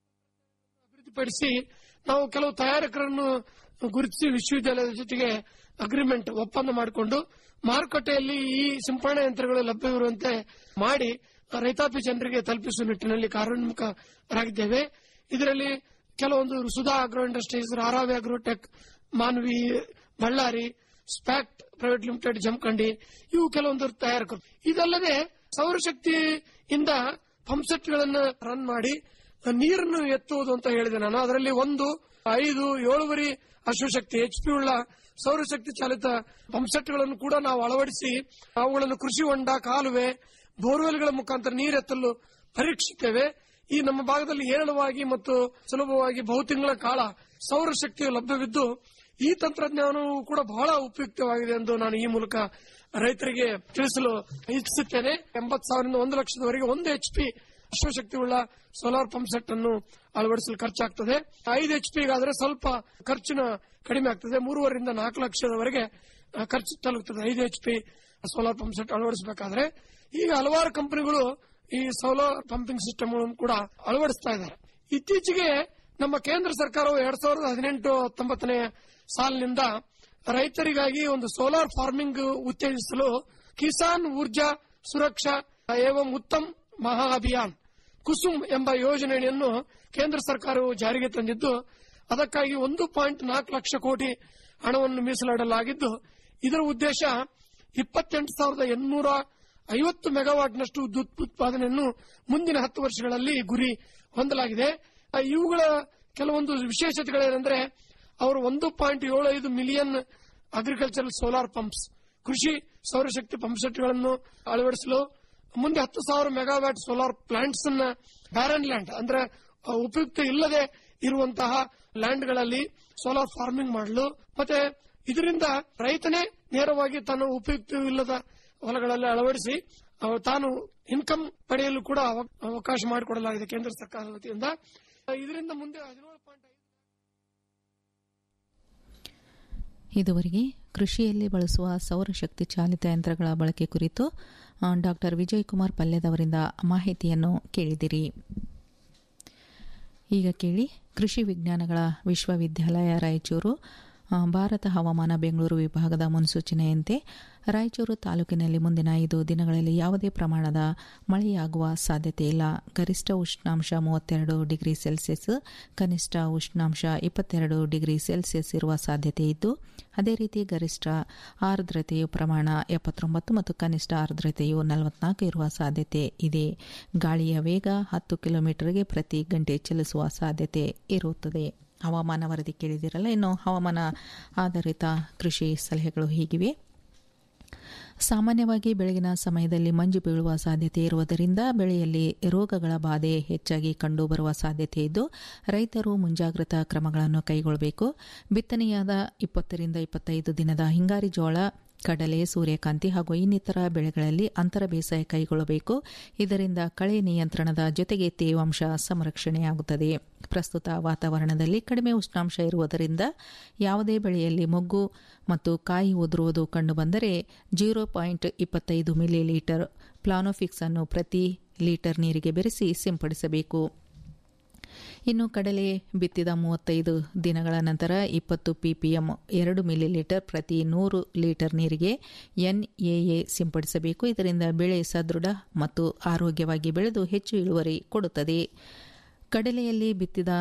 ಅಭಿವೃದ್ಧಿಪಡಿಸಿ ನಾವು ಕೆಲವು ತಯಾರಕರನ್ನು ಗುರುತಿಸಿ ವಿಶ್ವವಿದ್ಯಾಲಯದ ಜೊತೆಗೆ ಅಗ್ರಿಮೆಂಟ್ ಒಪ್ಪಂದ ಮಾಡಿಕೊಂಡು ಮಾರುಕಟ್ಟೆಯಲ್ಲಿ ಈ ಸಿಂಪರಣಾ ಯಂತ್ರಗಳು ಲಭ್ಯವಿರುವಂತೆ ಮಾಡಿ ರೈತಾಪಿ ಜನರಿಗೆ ತಲುಪಿಸುವ ನಿಟ್ಟಿನಲ್ಲಿ ಕಾರ್ಯೋನ್ಮುಖರಾಗಿದ್ದೇವೆ ಇದರಲ್ಲಿ ಕೆಲವೊಂದು ಸುಧಾ ಅಗ್ರೋ ಇಂಡಸ್ಟ್ರೀಸ್ ರಾರಾವಿ ಅಗ್ರೋಟೆಕ್ ಮಾನ್ವಿ ಬಳ್ಳಾರಿ ಸ್ಪ್ಯಾಕ್ಟ್ ಪ್ರೈವೇಟ್ ಲಿಮಿಟೆಡ್ ಜಮಖಂಡಿ ಇವು ಕೆಲವೊಂದು ತಯಾರಕರು ಇದಲ್ಲದೆ ಸೌರಶಕ್ತಿಯಿಂದ ಪಂಪ್ಸೆಟ್ ಗಳನ್ನ ರನ್ ಮಾಡಿ ನೀರನ್ನು ಎತ್ತುವುದು ಅಂತ ಹೇಳಿದೆ ನಾನು ಅದರಲ್ಲಿ ಒಂದು ಐದು ಏಳುವರೆ ಅಶ್ವಶಕ್ತಿ ಎಚ್ ಪಿ ಉಳ್ಳ ಸೌರಶಕ್ತಿ ಚಾಲಿತ ಪಂಪ್ಸೆಟ್ ಗಳನ್ನು ಕೂಡ ನಾವು ಅಳವಡಿಸಿ ಅವುಗಳನ್ನು ಕೃಷಿ ಹೊಂಡ ಕಾಲುವೆ ಬೋರ್ವೆಲ್ಗಳ ಮುಖಾಂತರ ನೀರೆತ್ತಲು ಪರೀಕ್ಷಿಸುತ್ತೇವೆ ಈ ನಮ್ಮ ಭಾಗದಲ್ಲಿ ಹೇರಳವಾಗಿ ಮತ್ತು ಸುಲಭವಾಗಿ ಬಹುತಿಂಗಳ ಕಾಲ ಸೌರಶಕ್ತಿಯು ಲಭ್ಯವಿದ್ದು ಈ ತಂತ್ರಜ್ಞಾನವು ಕೂಡ ಬಹಳ ಉಪಯುಕ್ತವಾಗಿದೆ ಎಂದು ನಾನು ಈ ಮೂಲಕ ರೈತರಿಗೆ ತಿಳಿಸಲು ಇಚ್ಛಿಸುತ್ತೇನೆ ಎಂಬತ್ತು ಸಾವಿರದಿಂದ ಒಂದು ಲಕ್ಷದವರೆಗೆ ಒಂದು ಎಚ್ ಪಿ ಅಶ್ವಶಕ್ತಿ ಉಳ್ಳ ಸೋಲಾರ್ ಪಂಪ್ ಸೆಟ್ ಅನ್ನು ಅಳವಡಿಸಲು ಖರ್ಚಾಗ್ತದೆ ಐದು ಎಚ್ ಪಿಗಾದ್ರೆ ಸ್ವಲ್ಪ ಖರ್ಚಿನ ಕಡಿಮೆ ಆಗ್ತದೆ ಮೂರುವರೆಯಿಂದ ನಾಲ್ಕು ಲಕ್ಷದವರೆಗೆ ಆ, ಖರ್ಚು ತಲುಪ್ತದೆ ಐದು H P solar pump set ಅಳವಡಿಸಬೇಕಾದ್ರೆ ಈಗ ಹಲವಾರು ಕಂಪನಿಗಳು ಈ ಸೋಲಾರ್ ಪಂಪಿಂಗ್ ಸಿಸ್ಟಮ್ ಕೂಡ ಅಳವಡಿಸ್ತಾ ಇದ್ದಾರೆ ಇತ್ತೀಚೆಗೆ ನಮ್ಮ ಕೇಂದ್ರ ಸರ್ಕಾರವು ಎರಡ್ ಸಾವಿರದ ಹದಿನೆಂಟು ಹತ್ತೊಂಬತ್ತನೇ ಸಾಲಿನಿಂದ ರೈತರಿಗಾಗಿ ಒಂದು ಸೋಲಾರ್ ಫಾರ್ಮಿಂಗ್ ಉತ್ತೇಜಿಸಲು ಕಿಸಾನ್ ಊರ್ಜಾ ಸುರಕ್ಷಾ ಏವಂ ಉತ್ತಮ್ ಮಹಾ ಅಭಿಯಾನ್ ಕುಸುಮ್ ಎಂಬ ಯೋಜನೆಯನ್ನು ಕೇಂದ್ರ ಸರ್ಕಾರವು ಜಾರಿಗೆ ತಂದಿದ್ದು ಅದಕ್ಕಾಗಿ ಒಂದು ಪಾಯಿಂಟ್ ನಾಲ್ಕು ಲಕ್ಷ ಕೋಟಿ ಹಣವನ್ನು ಮೀಸಲಿಡಲಾಗಿದ್ದು ಇದರ ಉದ್ದೇಶ ಇಪ್ಪತ್ತೆಂಟು ಸಾವಿರದ ಎಂಟುನೂರ ಐವತ್ತು ಮೆಗಾವಾಟ್ನಷ್ಟು ವಿದ್ಯುತ್ ಉತ್ಪಾದನೆಯನ್ನು ಮುಂದಿನ ಹತ್ತು ವರ್ಷಗಳಲ್ಲಿ ಗುರಿ ಹೊಂದಲಾಗಿದೆ ಆ, ಇವುಗಳ ಕೆಲವೊಂದು ವಿಶೇಷತೆಗಳೇನೆಂದ್ರೆ ಅವರು ಒಂದು ಪಾಯಿಂಟ್ ಏಳು ಐದು ಮಿಲಿಯನ್ ಅಗ್ರಿಕಲ್ಚರಲ್ ಸೋಲಾರ್ ಪಂಪ್ಸ್ ಕೃಷಿ ಸೌರಶಕ್ತಿ ಪಂಪ್ ಸೆಟ್ಗಳನ್ನು ಅಳವಡಿಸಲು ಮುಂದೆ ಹತ್ತು ಸಾವಿರ ಮೆಗಾವ್ಯಾಟ್ ಸೋಲಾರ್ ಪ್ಲಾಂಟ್ಸ್ ಅನ್ನ ಬ್ಯಾರನ್ ಲ್ಯಾಂಡ್ ಅಂದ್ರೆ ಆ, ಉಪಯುಕ್ತ ಇಲ್ಲದೆ ಇರುವಂತಹ ಲ್ಯಾಂಡ್ಗಳಲ್ಲಿ ಸೋಲಾರ್ ಫಾರ್ಮಿಂಗ್ ಮಾಡಲು ಮತ್ತೆ ಇದರಿಂದ ರೈತನೇ ನೇರವಾಗಿ ತನ್ನ ಉಪಯುಕ್ತವಿಲ್ಲದ ಹೊಲಗಳಲ್ಲಿ ಅಳವಡಿಸಿ ಅವ ತಾನು ಇನ್ಕಮ್ ಪಡೆಯಲು ಕೂಡ ಅವ- ಅವಕಾಶ ಮಾಡಿಕೊಡಲಾಗಿದೆ ಕೇಂದ್ರ ಸರ್ಕಾರದ ವತಿಯಿಂದ ಇದರಿಂದ ಮುಂದೆ ಹದಿನೇಳು ಪಾಯಿಂಟ್ ಇದುವರೆಗೆ ಕೃಷಿಯಲ್ಲಿ ಬಳಸುವ ಸೌರಶಕ್ತಿ ಚಾಲಿತ ಯಂತ್ರಗಳ ಬಳಕೆ ಕುರಿತು ಡಾಕ್ಟರ್ ವಿಜಯ್ ಕುಮಾರ್ ಪಲ್ಯದವರಿಂದ ಮಾಹಿತಿಯನ್ನು ಕೇಳಿದಿರಿ ಈಗ ಕೇಳಿ ಕೃಷಿ ವಿಜ್ಞಾನಗಳ ವಿಶ್ವವಿದ್ಯಾಲಯ ರಾಯಚೂರು ಆ, ಭಾರತ ಹವಾಮಾನ ಬೆಂಗಳೂರು ವಿಭಾಗದ ಮುನ್ಸೂಚನೆಯಂತೆ ರಾಯಚೂರು ತಾಲೂಕಿನಲ್ಲಿ ಮುಂದಿನ ಐದು ದಿನಗಳಲ್ಲಿ ಯಾವುದೇ ಪ್ರಮಾಣದ ಮಳೆಯಾಗುವ ಸಾಧ್ಯತೆ ಇಲ್ಲ ಗರಿಷ್ಠ ಉಷ್ಣಾಂಶ ಮೂವತ್ತೆರಡು ಡಿಗ್ರಿ ಸೆಲ್ಸಿಯಸ್ ಕನಿಷ್ಠ ಉಷ್ಣಾಂಶ ಇಪ್ಪತ್ತೆರಡು ಡಿಗ್ರಿ ಸೆಲ್ಸಿಯಸ್ ಇರುವ ಸಾಧ್ಯತೆ ಇದ್ದು ಅದೇ ರೀತಿ ಗರಿಷ್ಠ ಆರ್ದ್ರತೆಯು ಪ್ರಮಾಣ ಎಪ್ಪತ್ತೊಂಬತ್ತು ಮತ್ತು ಕನಿಷ್ಠ ಆರ್ದ್ರತೆಯು ನಲವತ್ನಾಲ್ಕು ಇರುವ ಸಾಧ್ಯತೆ ಇದೆ ಗಾಳಿಯ ವೇಗ ಹತ್ತು ಕಿಲೋಮೀಟರ್ಗೆ ಪ್ರತಿ ಗಂಟೆ ಚಲಿಸುವ ಸಾಧ್ಯತೆ ಇರುತ್ತದೆ ಹವಾಮಾನ ವರದಿ ಕೇಳಿದಿರಲ್ಲ ಇನ್ನು ಹವಾಮಾನ ಆಧಾರಿತ ಕೃಷಿ ಸಲಹೆಗಳು ಹೀಗಿವೆ ಸಾಮಾನ್ಯವಾಗಿ ಬೆಳಗಿನ ಸಮಯದಲ್ಲಿ ಮಂಜು ಬೀಳುವ ಸಾಧ್ಯತೆ ಇರುವುದರಿಂದ ಬೆಳೆಯಲ್ಲಿ ರೋಗಗಳ ಬಾಧೆ ಹೆಚ್ಚಾಗಿ ಕಂಡುಬರುವ ಸಾಧ್ಯತೆ ಇದ್ದು ರೈತರು ಮುಂಜಾಗ್ರತಾ ಕ್ರಮಗಳನ್ನು ಕೈಗೊಳ್ಳಬೇಕು ಬಿತ್ತನೆಯಾದ ಇಪ್ಪತ್ತರಿಂದ ಇಪ್ಪತ್ತೈದು ದಿನದ ಹಿಂಗಾರಿ ಜೋಳ ಕಡಲೆ ಸೂರ್ಯಕಾಂತಿ ಹಾಗೂ ಇನ್ನಿತರ ಬೆಳೆಗಳಲ್ಲಿ ಅಂತರ ಬೇಸಾಯ ಕೈಗೊಳ್ಳಬೇಕು ಇದರಿಂದ ಕಳೆ ನಿಯಂತ್ರಣದ ಜೊತೆಗೆ ತೇವಾಂಶ ಸಂರಕ್ಷಣೆಯಾಗುತ್ತದೆ ಪ್ರಸ್ತುತ ವಾತಾವರಣದಲ್ಲಿ ಕಡಿಮೆ ಉಷ್ಣಾಂಶ ಇರುವುದರಿಂದ ಯಾವುದೇ ಬೆಳೆಯಲ್ಲಿ ಮೊಗ್ಗು ಮತ್ತು ಕಾಯಿ ಉದುರುವುದು ಕಂಡುಬಂದರೆ ಜೀರೋ ಪಾಯಿಂಟ್ ಇಪ್ಪತ್ತೈದು ಮಿಲಿ ಲೀಟರ್ ಪ್ಲಾನೋಫಿಕ್ಸ್ ಅನ್ನು ಪ್ರತಿ ಲೀಟರ್ ನೀರಿಗೆ ಬೆರೆಸಿ ಸಿಂಪಡಿಸಬೇಕು ಇನ್ನು ಕಡಲೆ ಬಿತ್ತಿದ ಮೂವತ್ತೈದು ದಿನಗಳ ನಂತರ ಇಪ್ಪತ್ತು ಪಿಪಿಎಂ ಎರಡು ಮಿಲಿ ಲೀಟರ್ ಪ್ರತಿ ನೂರು ಲೀಟರ್ ನೀರಿಗೆ ಎನ್ಎಎ ಸಿಂಪಡಿಸಬೇಕು ಇದರಿಂದ ಬೆಳೆ ಸದೃಢ ಮತ್ತು ಆರೋಗ್ಯವಾಗಿ ಬೆಳೆದು ಹೆಚ್ಚು ಇಳುವರಿ ಕೊಡುತ್ತದೆ ಕಡಲೆಯಲ್ಲಿ ಬಿತ್ತಿದ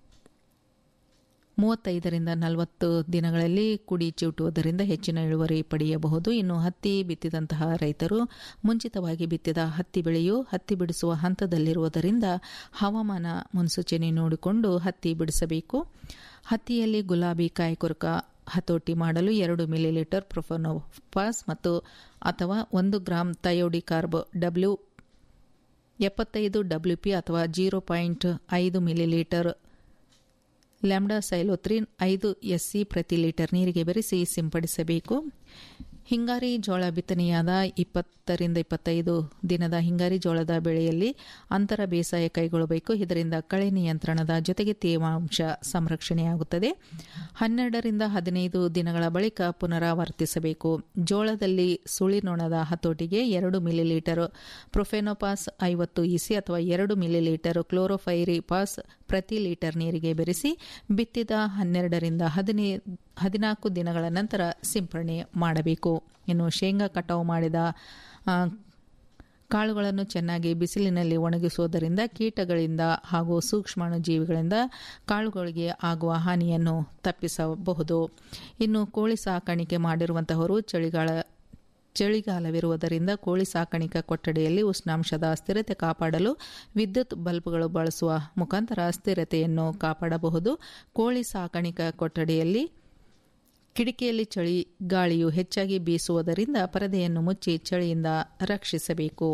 ಮೂವತ್ತೈದರಿಂದ ನಲವತ್ತು ದಿನಗಳಲ್ಲಿ ಕುಡಿ ಚಿವುಟುವುದರಿಂದ ಹೆಚ್ಚಿನ ಇಳುವರಿ ಪಡೆಯಬಹುದು ಇನ್ನು ಹತ್ತಿ ಬಿತ್ತಿದಂತಹ ರೈತರು ಮುಂಚಿತವಾಗಿ ಬಿತ್ತಿದ ಹತ್ತಿ ಬೆಳೆಯು ಹತ್ತಿ ಬಿಡಿಸುವ ಹಂತದಲ್ಲಿರುವುದರಿಂದ ಹವಾಮಾನ ಮುನ್ಸೂಚನೆ ನೋಡಿಕೊಂಡು ಹತ್ತಿ ಬಿಡಿಸಬೇಕು ಹತ್ತಿಯಲ್ಲಿ ಗುಲಾಬಿ ಕಾಯಿಕೊರಕ ಹತೋಟಿ ಮಾಡಲು ಎರಡು ಮಿಲಿಲೀಟರ್ ಪ್ರೊಫನೋಪಾಸ್ ಮತ್ತು ಅಥವಾ ಒಂದು ಗ್ರಾಂ ಥಯೋಡಿ ಕಾರ್ಬ್ ಡಬ್ಲ್ಯೂ ಎಪ್ಪತ್ತೈದು ಡಬ್ಲ್ಯೂಪಿ ಅಥವಾ ಜೀರೋ ಪಾಯಿಂಟ್ ಐದು ಮಿಲಿಲೀಟರ್ ಲ್ಯಾಂಬ್ಡಾ ಸೈಲೋತ್ರಿನ್ ಐದು ಎಸ್ಸಿ ಪ್ರತಿ ಲೀಟರ್ ನೀರಿಗೆ ಬೆರೆಸಿ ಸಿಂಪಡಿಸಬೇಕು ಹಿಂಗಾರಿ ಜೋಳ ಬಿತ್ತನೆಯಾದ ಇಪ್ಪತ್ತರಿಂದ ಇಪ್ಪತ್ತೈದು ದಿನದ ಹಿಂಗಾರಿ ಜೋಳದ ಬೆಳೆಯಲ್ಲಿ ಅಂತರ ಬೇಸಾಯ ಕೈಗೊಳ್ಳಬೇಕು ಇದರಿಂದ ಕಳೆ ನಿಯಂತ್ರಣದ ಜೊತೆಗೆ ತೇವಾಂಶ ಸಂರಕ್ಷಣೆಯಾಗುತ್ತದೆ ಹನ್ನೆರಡರಿಂದ ಹದಿನೈದು ದಿನಗಳ ಬಳಿಕ ಪುನರಾವರ್ತಿಸಬೇಕು ಜೋಳದಲ್ಲಿ ಸುಳಿನೊಣದ ಹತೋಟಿಗೆ ಎರಡು ಮಿಲಿಲೀಟರ್ ಪ್ರೊಫೆನೋಪಾಸ್ ಐವತ್ತು ಇಸಿ ಅಥವಾ ಎರಡು ಮಿಲಿಲೀಟರ್ ಕ್ಲೋರೋಫೈರಿಪಾಸ್ ಪ್ರತಿ ಲೀಟರ್ ನೀರಿಗೆ ಬೆರೆಸಿ ಬಿತ್ತಿದ ಹನ್ನೆರಡರಿಂದ ಹದಿನೈದು ಹದಿನಾಲ್ಕು ದಿನಗಳ ನಂತರ ಸಿಂಪರಣೆ ಮಾಡಬೇಕು ಇನ್ನು ಶೇಂಗಾ ಕಟಾವು ಮಾಡಿದ ಆ, ಕಾಳುಗಳನ್ನು ಚೆನ್ನಾಗಿ ಬಿಸಿಲಿನಲ್ಲಿ ಒಣಗಿಸುವುದರಿಂದ ಕೀಟಗಳಿಂದ ಹಾಗೂ ಸೂಕ್ಷ್ಮಾಣು ಜೀವಿಗಳಿಂದ ಕಾಳುಗಳಿಗೆ ಆಗುವ ಹಾನಿಯನ್ನು ತಪ್ಪಿಸಬಹುದು ಇನ್ನು ಕೋಳಿ ಸಾಕಾಣಿಕೆ ಮಾಡಿರುವಂತಹವರು ಚಳಿಗಾಲ ಚಳಿಗಾಲವಿರುವುದರಿಂದ ಕೋಳಿ ಸಾಕಾಣಿಕಾ ಕೊಠಡಿಯಲ್ಲಿ ಉಷ್ಣಾಂಶದ ಸ್ಥಿರತೆ ಕಾಪಾಡಲು ವಿದ್ಯುತ್ ಬಲ್ಬ್ಗಳು ಬಳಸುವ ಮುಖಾಂತರ ಸ್ಥಿರತೆಯನ್ನು ಕಾಪಾಡಬಹುದು ಕೋಳಿ ಸಾಕಾಣಿಕಾ ಕೊಠಡಿಯಲ್ಲಿ ಕಿಟಕಿಯಲ್ಲಿ ಚಳಿ ಗಾಳಿಯು ಹೆಚ್ಚಾಗಿ ಬೀಸುವುದರಿಂದ ಪರದೆಯನ್ನು ಮುಚ್ಚಿ ಚಳಿಯಿಂದ ರಕ್ಷಿಸಬೇಕು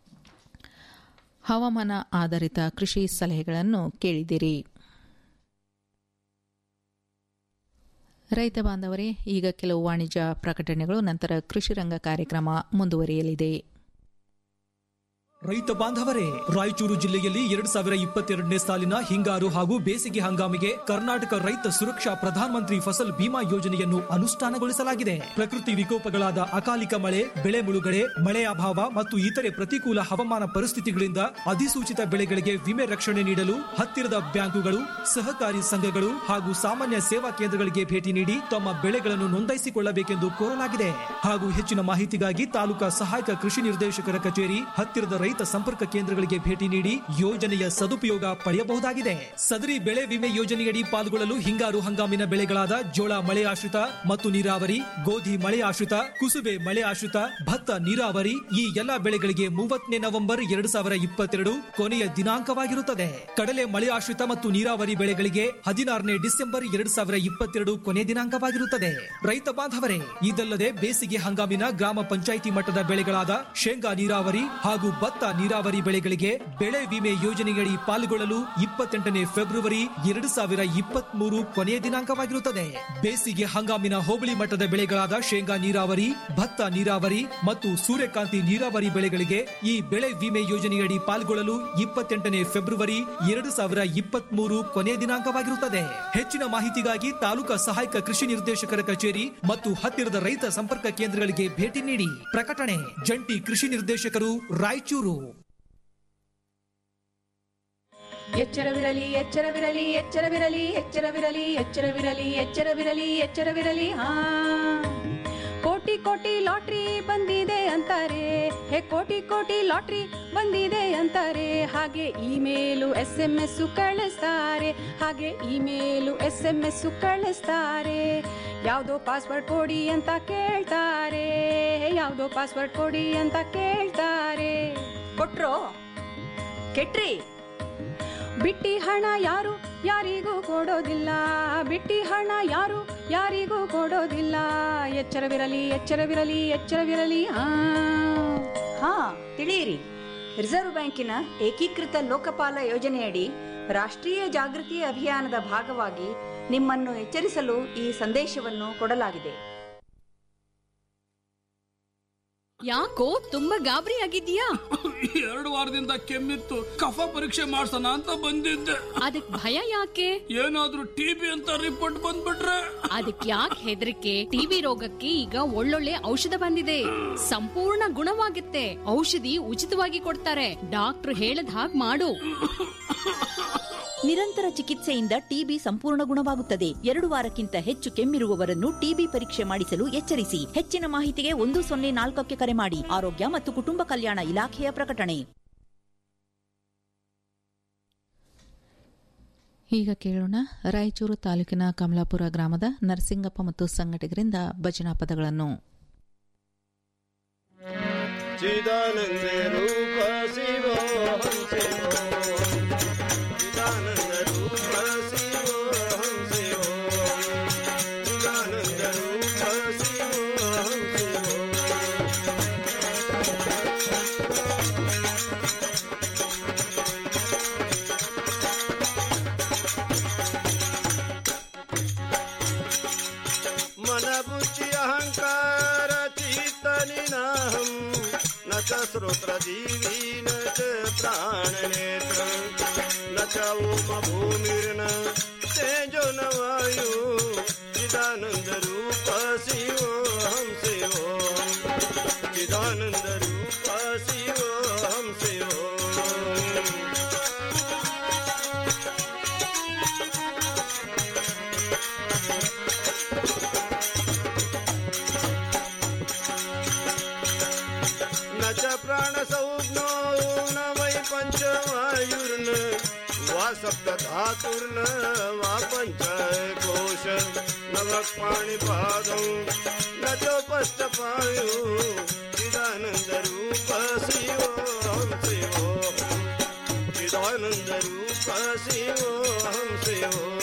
ಹವಾಮಾನ ಆಧಾರಿತ ಕೃಷಿ ಸಲಹೆಗಳನ್ನು ಕೇಳಿದಿರಿ ರೈತ ಬಾಂಧವರೇ ಈಗ ಕೆಲವು ವಾಣಿಜ್ಯ ಪ್ರಕಟಣೆಗಳು ನಂತರ ಕೃಷಿ ರಂಗ ಕಾರ್ಯಕ್ರಮ ಮುಂದುವರಿಯಲಿದೆ ರೈತ ಬಾಂಧವರೇ ರಾಯಚೂರು ಜಿಲ್ಲೆಯಲ್ಲಿ ಎರಡ್ ಸಾವಿರ ಇಪ್ಪತ್ತೆರಡನೇ ಸಾಲಿನ ಹಿಂಗಾರು ಹಾಗೂ ಬೇಸಿಗೆ ಹಂಗಾಮಿಗೆ ಕರ್ನಾಟಕ ರೈತ ಸುರಕ್ಷಾ ಪ್ರಧಾನಮಂತ್ರಿ ಫಸಲ್ ಬಿಮಾ ಯೋಜನೆಯನ್ನು ಅನುಷ್ಠಾನಗೊಳಿಸಲಾಗಿದೆ ಪ್ರಕೃತಿ ವಿಕೋಪಗಳಾದ ಅಕಾಲಿಕ ಮಳೆ ಬೆಳೆ ಮುಳುಗಡೆ ಮಳೆ ಅಭಾವ ಮತ್ತು ಇತರೆ ಪ್ರತಿಕೂಲ ಹವಾಮಾನ ಪರಿಸ್ಥಿತಿಗಳಿಂದ ಅಧಿಸೂಚಿತ ಬೆಳೆಗಳಿಗೆ ವಿಮೆ ರಕ್ಷಣೆ ನೀಡಲು ಹತ್ತಿರದ ಬ್ಯಾಂಕುಗಳು ಸಹಕಾರಿ ಸಂಘಗಳು ಹಾಗೂ ಸಾಮಾನ್ಯ ಸೇವಾ ಕೇಂದ್ರಗಳಿಗೆ ಭೇಟಿ ನೀಡಿ ತಮ್ಮ ಬೆಳೆಗಳನ್ನು ನೋಂದಾಯಿಸಿಕೊಳ್ಳಬೇಕೆಂದು ಕೋರಲಾಗಿದೆ ಹಾಗೂ ಹೆಚ್ಚಿನ ಮಾಹಿತಿಗಾಗಿ ತಾಲೂಕಾ ಸಹಾಯಕ ಕೃಷಿ ನಿರ್ದೇಶಕರ ಕಚೇರಿ ಹತ್ತಿರದ ರೈತ ಸಂಪರ್ಕ ಕೇಂದ್ರಗಳಿಗೆ ಭೇಟಿ ನೀಡಿ ಯೋಜನೆಯ ಸದುಪಯೋಗ ಪಡೆಯಬಹುದಾಗಿದೆ ಸದರಿ ಬೆಳೆ ವಿಮೆ ಯೋಜನೆಯಡಿ ಪಾಲ್ಗೊಳ್ಳಲು ಹಿಂಗಾರು ಹಂಗಾಮಿನ ಬೆಳೆಗಳಾದ ಜೋಳ ಮಳೆ ಆಶ್ರಿತ ಮತ್ತು ನೀರಾವರಿ ಗೋಧಿ ಮಳೆ ಆಶ್ರಿತ ಕುಸುಬೆ ಮಳೆ ಆಶ್ರಿತ ಭತ್ತ ನೀರಾವರಿ ಈ ಎಲ್ಲಾ ಬೆಳೆಗಳಿಗೆ ಮೂವತ್ತನೇ ನವೆಂಬರ್ ಎರಡು ಸಾವಿರ ಇಪ್ಪತ್ತೆರಡು ಕೊನೆಯ ದಿನಾಂಕವಾಗಿರುತ್ತದೆ ಕಡಲೆ ಮಳೆ ಆಶ್ರಿತ ಮತ್ತು ನೀರಾವರಿ ಬೆಳೆಗಳಿಗೆ ಹದಿನಾರನೇ ಡಿಸೆಂಬರ್ ಎರಡು ಸಾವಿರ ಇಪ್ಪತ್ತೆರಡು ಕೊನೆ ದಿನಾಂಕವಾಗಿರುತ್ತದೆ ರೈತ ಬಾಂಧವರೇ ಇದಲ್ಲದೆ ಬೇಸಿಗೆ ಹಂಗಾಮಿನ ಗ್ರಾಮ ಪಂಚಾಯಿತಿ ಮಟ್ಟದ ಬೆಳೆಗಳಾದ ಶೇಂಗಾ ನೀರಾವರಿ ಹಾಗೂ ಭತ್ತ ನೀರಾವರಿ ಬೆಳೆಗಳಿಗೆ ಬೆಳೆ ವಿಮೆ ಯೋಜನೆಯಡಿ ಪಾಲ್ಗೊಳ್ಳಲು ಇಪ್ಪತ್ತೆಂಟನೇ ಫೆಬ್ರವರಿ ಎರಡು ಸಾವಿರ ಇಪ್ಪತ್ತ್ ಮೂರು ಕೊನೆಯ ದಿನಾಂಕವಾಗಿರುತ್ತದೆ ಬೇಸಿಗೆ ಹಂಗಾಮಿನ ಹೋಬಳಿ ಮಟ್ಟದ ಬೆಳೆಗಳಾದ ಶೇಂಗಾ ನೀರಾವರಿ ಭತ್ತ ನೀರಾವರಿ ಮತ್ತು ಸೂರ್ಯಕಾಂತಿ ನೀರಾವರಿ ಬೆಳೆಗಳಿಗೆ ಈ ಬೆಳೆ ವಿಮೆ ಯೋಜನೆಯಡಿ ಪಾಲ್ಗೊಳ್ಳಲು ಇಪ್ಪತ್ತೆಂಟನೇ ಫೆಬ್ರವರಿ ಎರಡು ಸಾವಿರ ಇಪ್ಪತ್ತ್ ಮೂರು ಕೊನೆಯ ದಿನಾಂಕವಾಗಿರುತ್ತದೆ ಹೆಚ್ಚಿನ ಮಾಹಿತಿಗಾಗಿ ತಾಲೂಕಾ ಸಹಾಯಕ ಕೃಷಿ ನಿರ್ದೇಶಕರ ಕಚೇರಿ ಮತ್ತು ಹತ್ತಿರದ ರೈತ ಸಂಪರ್ಕ ಕೇಂದ್ರಗಳಿಗೆ ಭೇಟಿ ನೀಡಿ ಪ್ರಕಟಣೆ ಜಂಟಿ ಕೃಷಿ ನಿರ್ದೇಶಕರು ರಾಯಚೂರು ಎಚ್ಚರವಿರಲಿ ಎಚ್ಚರವಿರಲಿ ಎಚ್ಚರವಿರಲಿ ಎಚ್ಚರವಿರಲಿ ಎಚ್ಚರವಿರಲಿ ಎಚ್ಚರವಿರಲಿ ಎಚ್ಚರವಿರಲಿ ಹಾ ಕೋಟಿ ಕೋಟಿ ಲಾಟ್ರಿ ಬಂದಿದೆ ಅಂತಾರೆ ಹೇ ಕೋಟಿ ಕೋಟಿ ಲಾಟ್ರಿ ಬಂದಿದೆ ಅಂತಾರೆ ಹಾಗೆ ಇಮೇಲು ಎಸ್ ಎಂ ಎಸ್ ಕಳಿಸ್ತಾರೆ ಹಾಗೆ ಇಮೇಲು ಎಸ್ ಎಂ ಎಸ್ ಕಳಿಸ್ತಾರೆ ಯಾವ್ದೋ ಪಾಸ್ವರ್ಡ್ ಕೊಡಿ ಅಂತ ಕೇಳ್ತಾರೆ ಯಾವ್ದೋ ಪಾಸ್ವರ್ಡ್ ಕೊಡಿ ಅಂತ ಕೇಳ್ತಾರೆ ಕೊಟ್ರೋ ಕೆಟ್ರಿ ಬಿಟ್ಟಿ ಹಣ ಯಾರು ಯಾರಿಗೂ ಕೊಡೋದಿಲ್ಲ ಬಿಟ್ಟಿ ಹಣ ಯಾರು ಯಾರಿಗೂ ಕೊಡೋದಿಲ್ಲ ಎಚ್ಚರವಿರಲಿ ಎಚ್ಚರವಿರಲಿ ಎಚ್ಚರವಿರಲಿ ಹಾ ಹಾ ತಿಳಿಯಿರಿ ರಿಸರ್ವ್ ಬ್ಯಾಂಕಿನ ಏಕೀಕೃತ ಲೋಕಪಾಲ ಯೋಜನೆಯಡಿ ರಾಷ್ಟ್ರೀಯ ಜಾಗೃತಿ ಅಭಿಯಾನದ ಭಾಗವಾಗಿ ನಿಮ್ಮನ್ನು ಎಚ್ಚರಿಸಲು ಈ ಸಂದೇಶವನ್ನು ಕೊಡಲಾಗಿದೆ ಯಾಕೋ ತುಂಬಾ ಗಾಬರಿ ಆಗಿದ್ಯಾ ಎರಡು ವಾರದಿಂದ ಕೆಮ್ಮಿತ್ತು ಕಫ ಪರೀಕ್ಷೆ ಮಾಡ್ಸೋಣ ಅಂತ ಬಂದಿದ್ದೆ ಅದಕ್ ಭಯ ಯಾಕೆ ಏನಾದ್ರೂ ಟಿಬಿ ಅಂತ ರಿಪೋರ್ಟ್ ಬಂದ್ಬಿಟ್ರೆ ಅದಕ್ ಯಾಕೆ ಹೆದರಿಕೆ ಟಿಬಿ ರೋಗಕ್ಕೆ ಈಗ ಒಳ್ಳೊಳ್ಳೆ ಔಷಧ ಬಂದಿದೆ ಸಂಪೂರ್ಣ ಗುಣವಾಗುತ್ತೆ ಔಷಧಿ ಉಚಿತವಾಗಿ ಕೊಡ್ತಾರೆ ಡಾಕ್ಟರ್ ಹೇಳದ್ ಹಾಗ್ ಮಾಡು ನಿರಂತರ ಚಿಕಿತ್ಸೆಯಿಂದ ಟಿಬಿ ಸಂಪೂರ್ಣ ಗುಣವಾಗುತ್ತದೆ ಎರಡು ವಾರಕ್ಕಿಂತ ಹೆಚ್ಚು ಕೆಮ್ಮಿರುವವರನ್ನು ಟಿಬಿ ಪರೀಕ್ಷೆ ಮಾಡಿಸಲು ಎಚ್ಚರಿಸಿ ಹೆಚ್ಚಿನ ಮಾಹಿತಿಗೆ ಒಂದು ಸೊನ್ನೆ ನಾಲ್ಕಕ್ಕೆ ಕರೆ ಮಾಡಿ ಆರೋಗ್ಯ ಮತ್ತು ಕುಟುಂಬ ಕಲ್ಯಾಣ ಇಲಾಖೆಯ ಪ್ರಕಟಣೆ ಈಗ ಕೇಳೋಣ ರಾಯಚೂರು ತಾಲೂಕಿನ ಕಮಲಾಪುರ ಗ್ರಾಮದ ನರಸಿಂಗಪ್ಪ ಮತ್ತು ಸಂಘಟಕರಿಂದ ಭಜನಾ ಪದಗಳನ್ನು ಚಿದಾನಂದ ರೂಪ ಶಿವೋಹಂ ಶಿವೋಹಂ ಚಿದಾನಂದ ರೂಪ ಶಿವೋಹಂ ಶಿವೋಹಂ ಚಿದಾನಂದ ರೂಪ ಶಿವೋಹಂ मन बुद्धि अहंकार चित्तनिनाहं न च श्रोत्रजीवी न च प्राणनेत्र न च ओम भूमिर्न तेजो न वायु चिदानन्दरूप शिवोऽहं शिवोऽहं चिदानन्दरूप शिवोऽहं शिवोऽहम् प्राणसंज्ञो न वै पञ्चवायुर्न वा सप्तधातुर्न वा पञ्चकोश न वक्पाणिपादौ न चोपष्टपायु चिदानन्दरूप शिवोऽहं शिवोऽहं चिदानन्दरूप शिवोऽहं शिवोऽहम्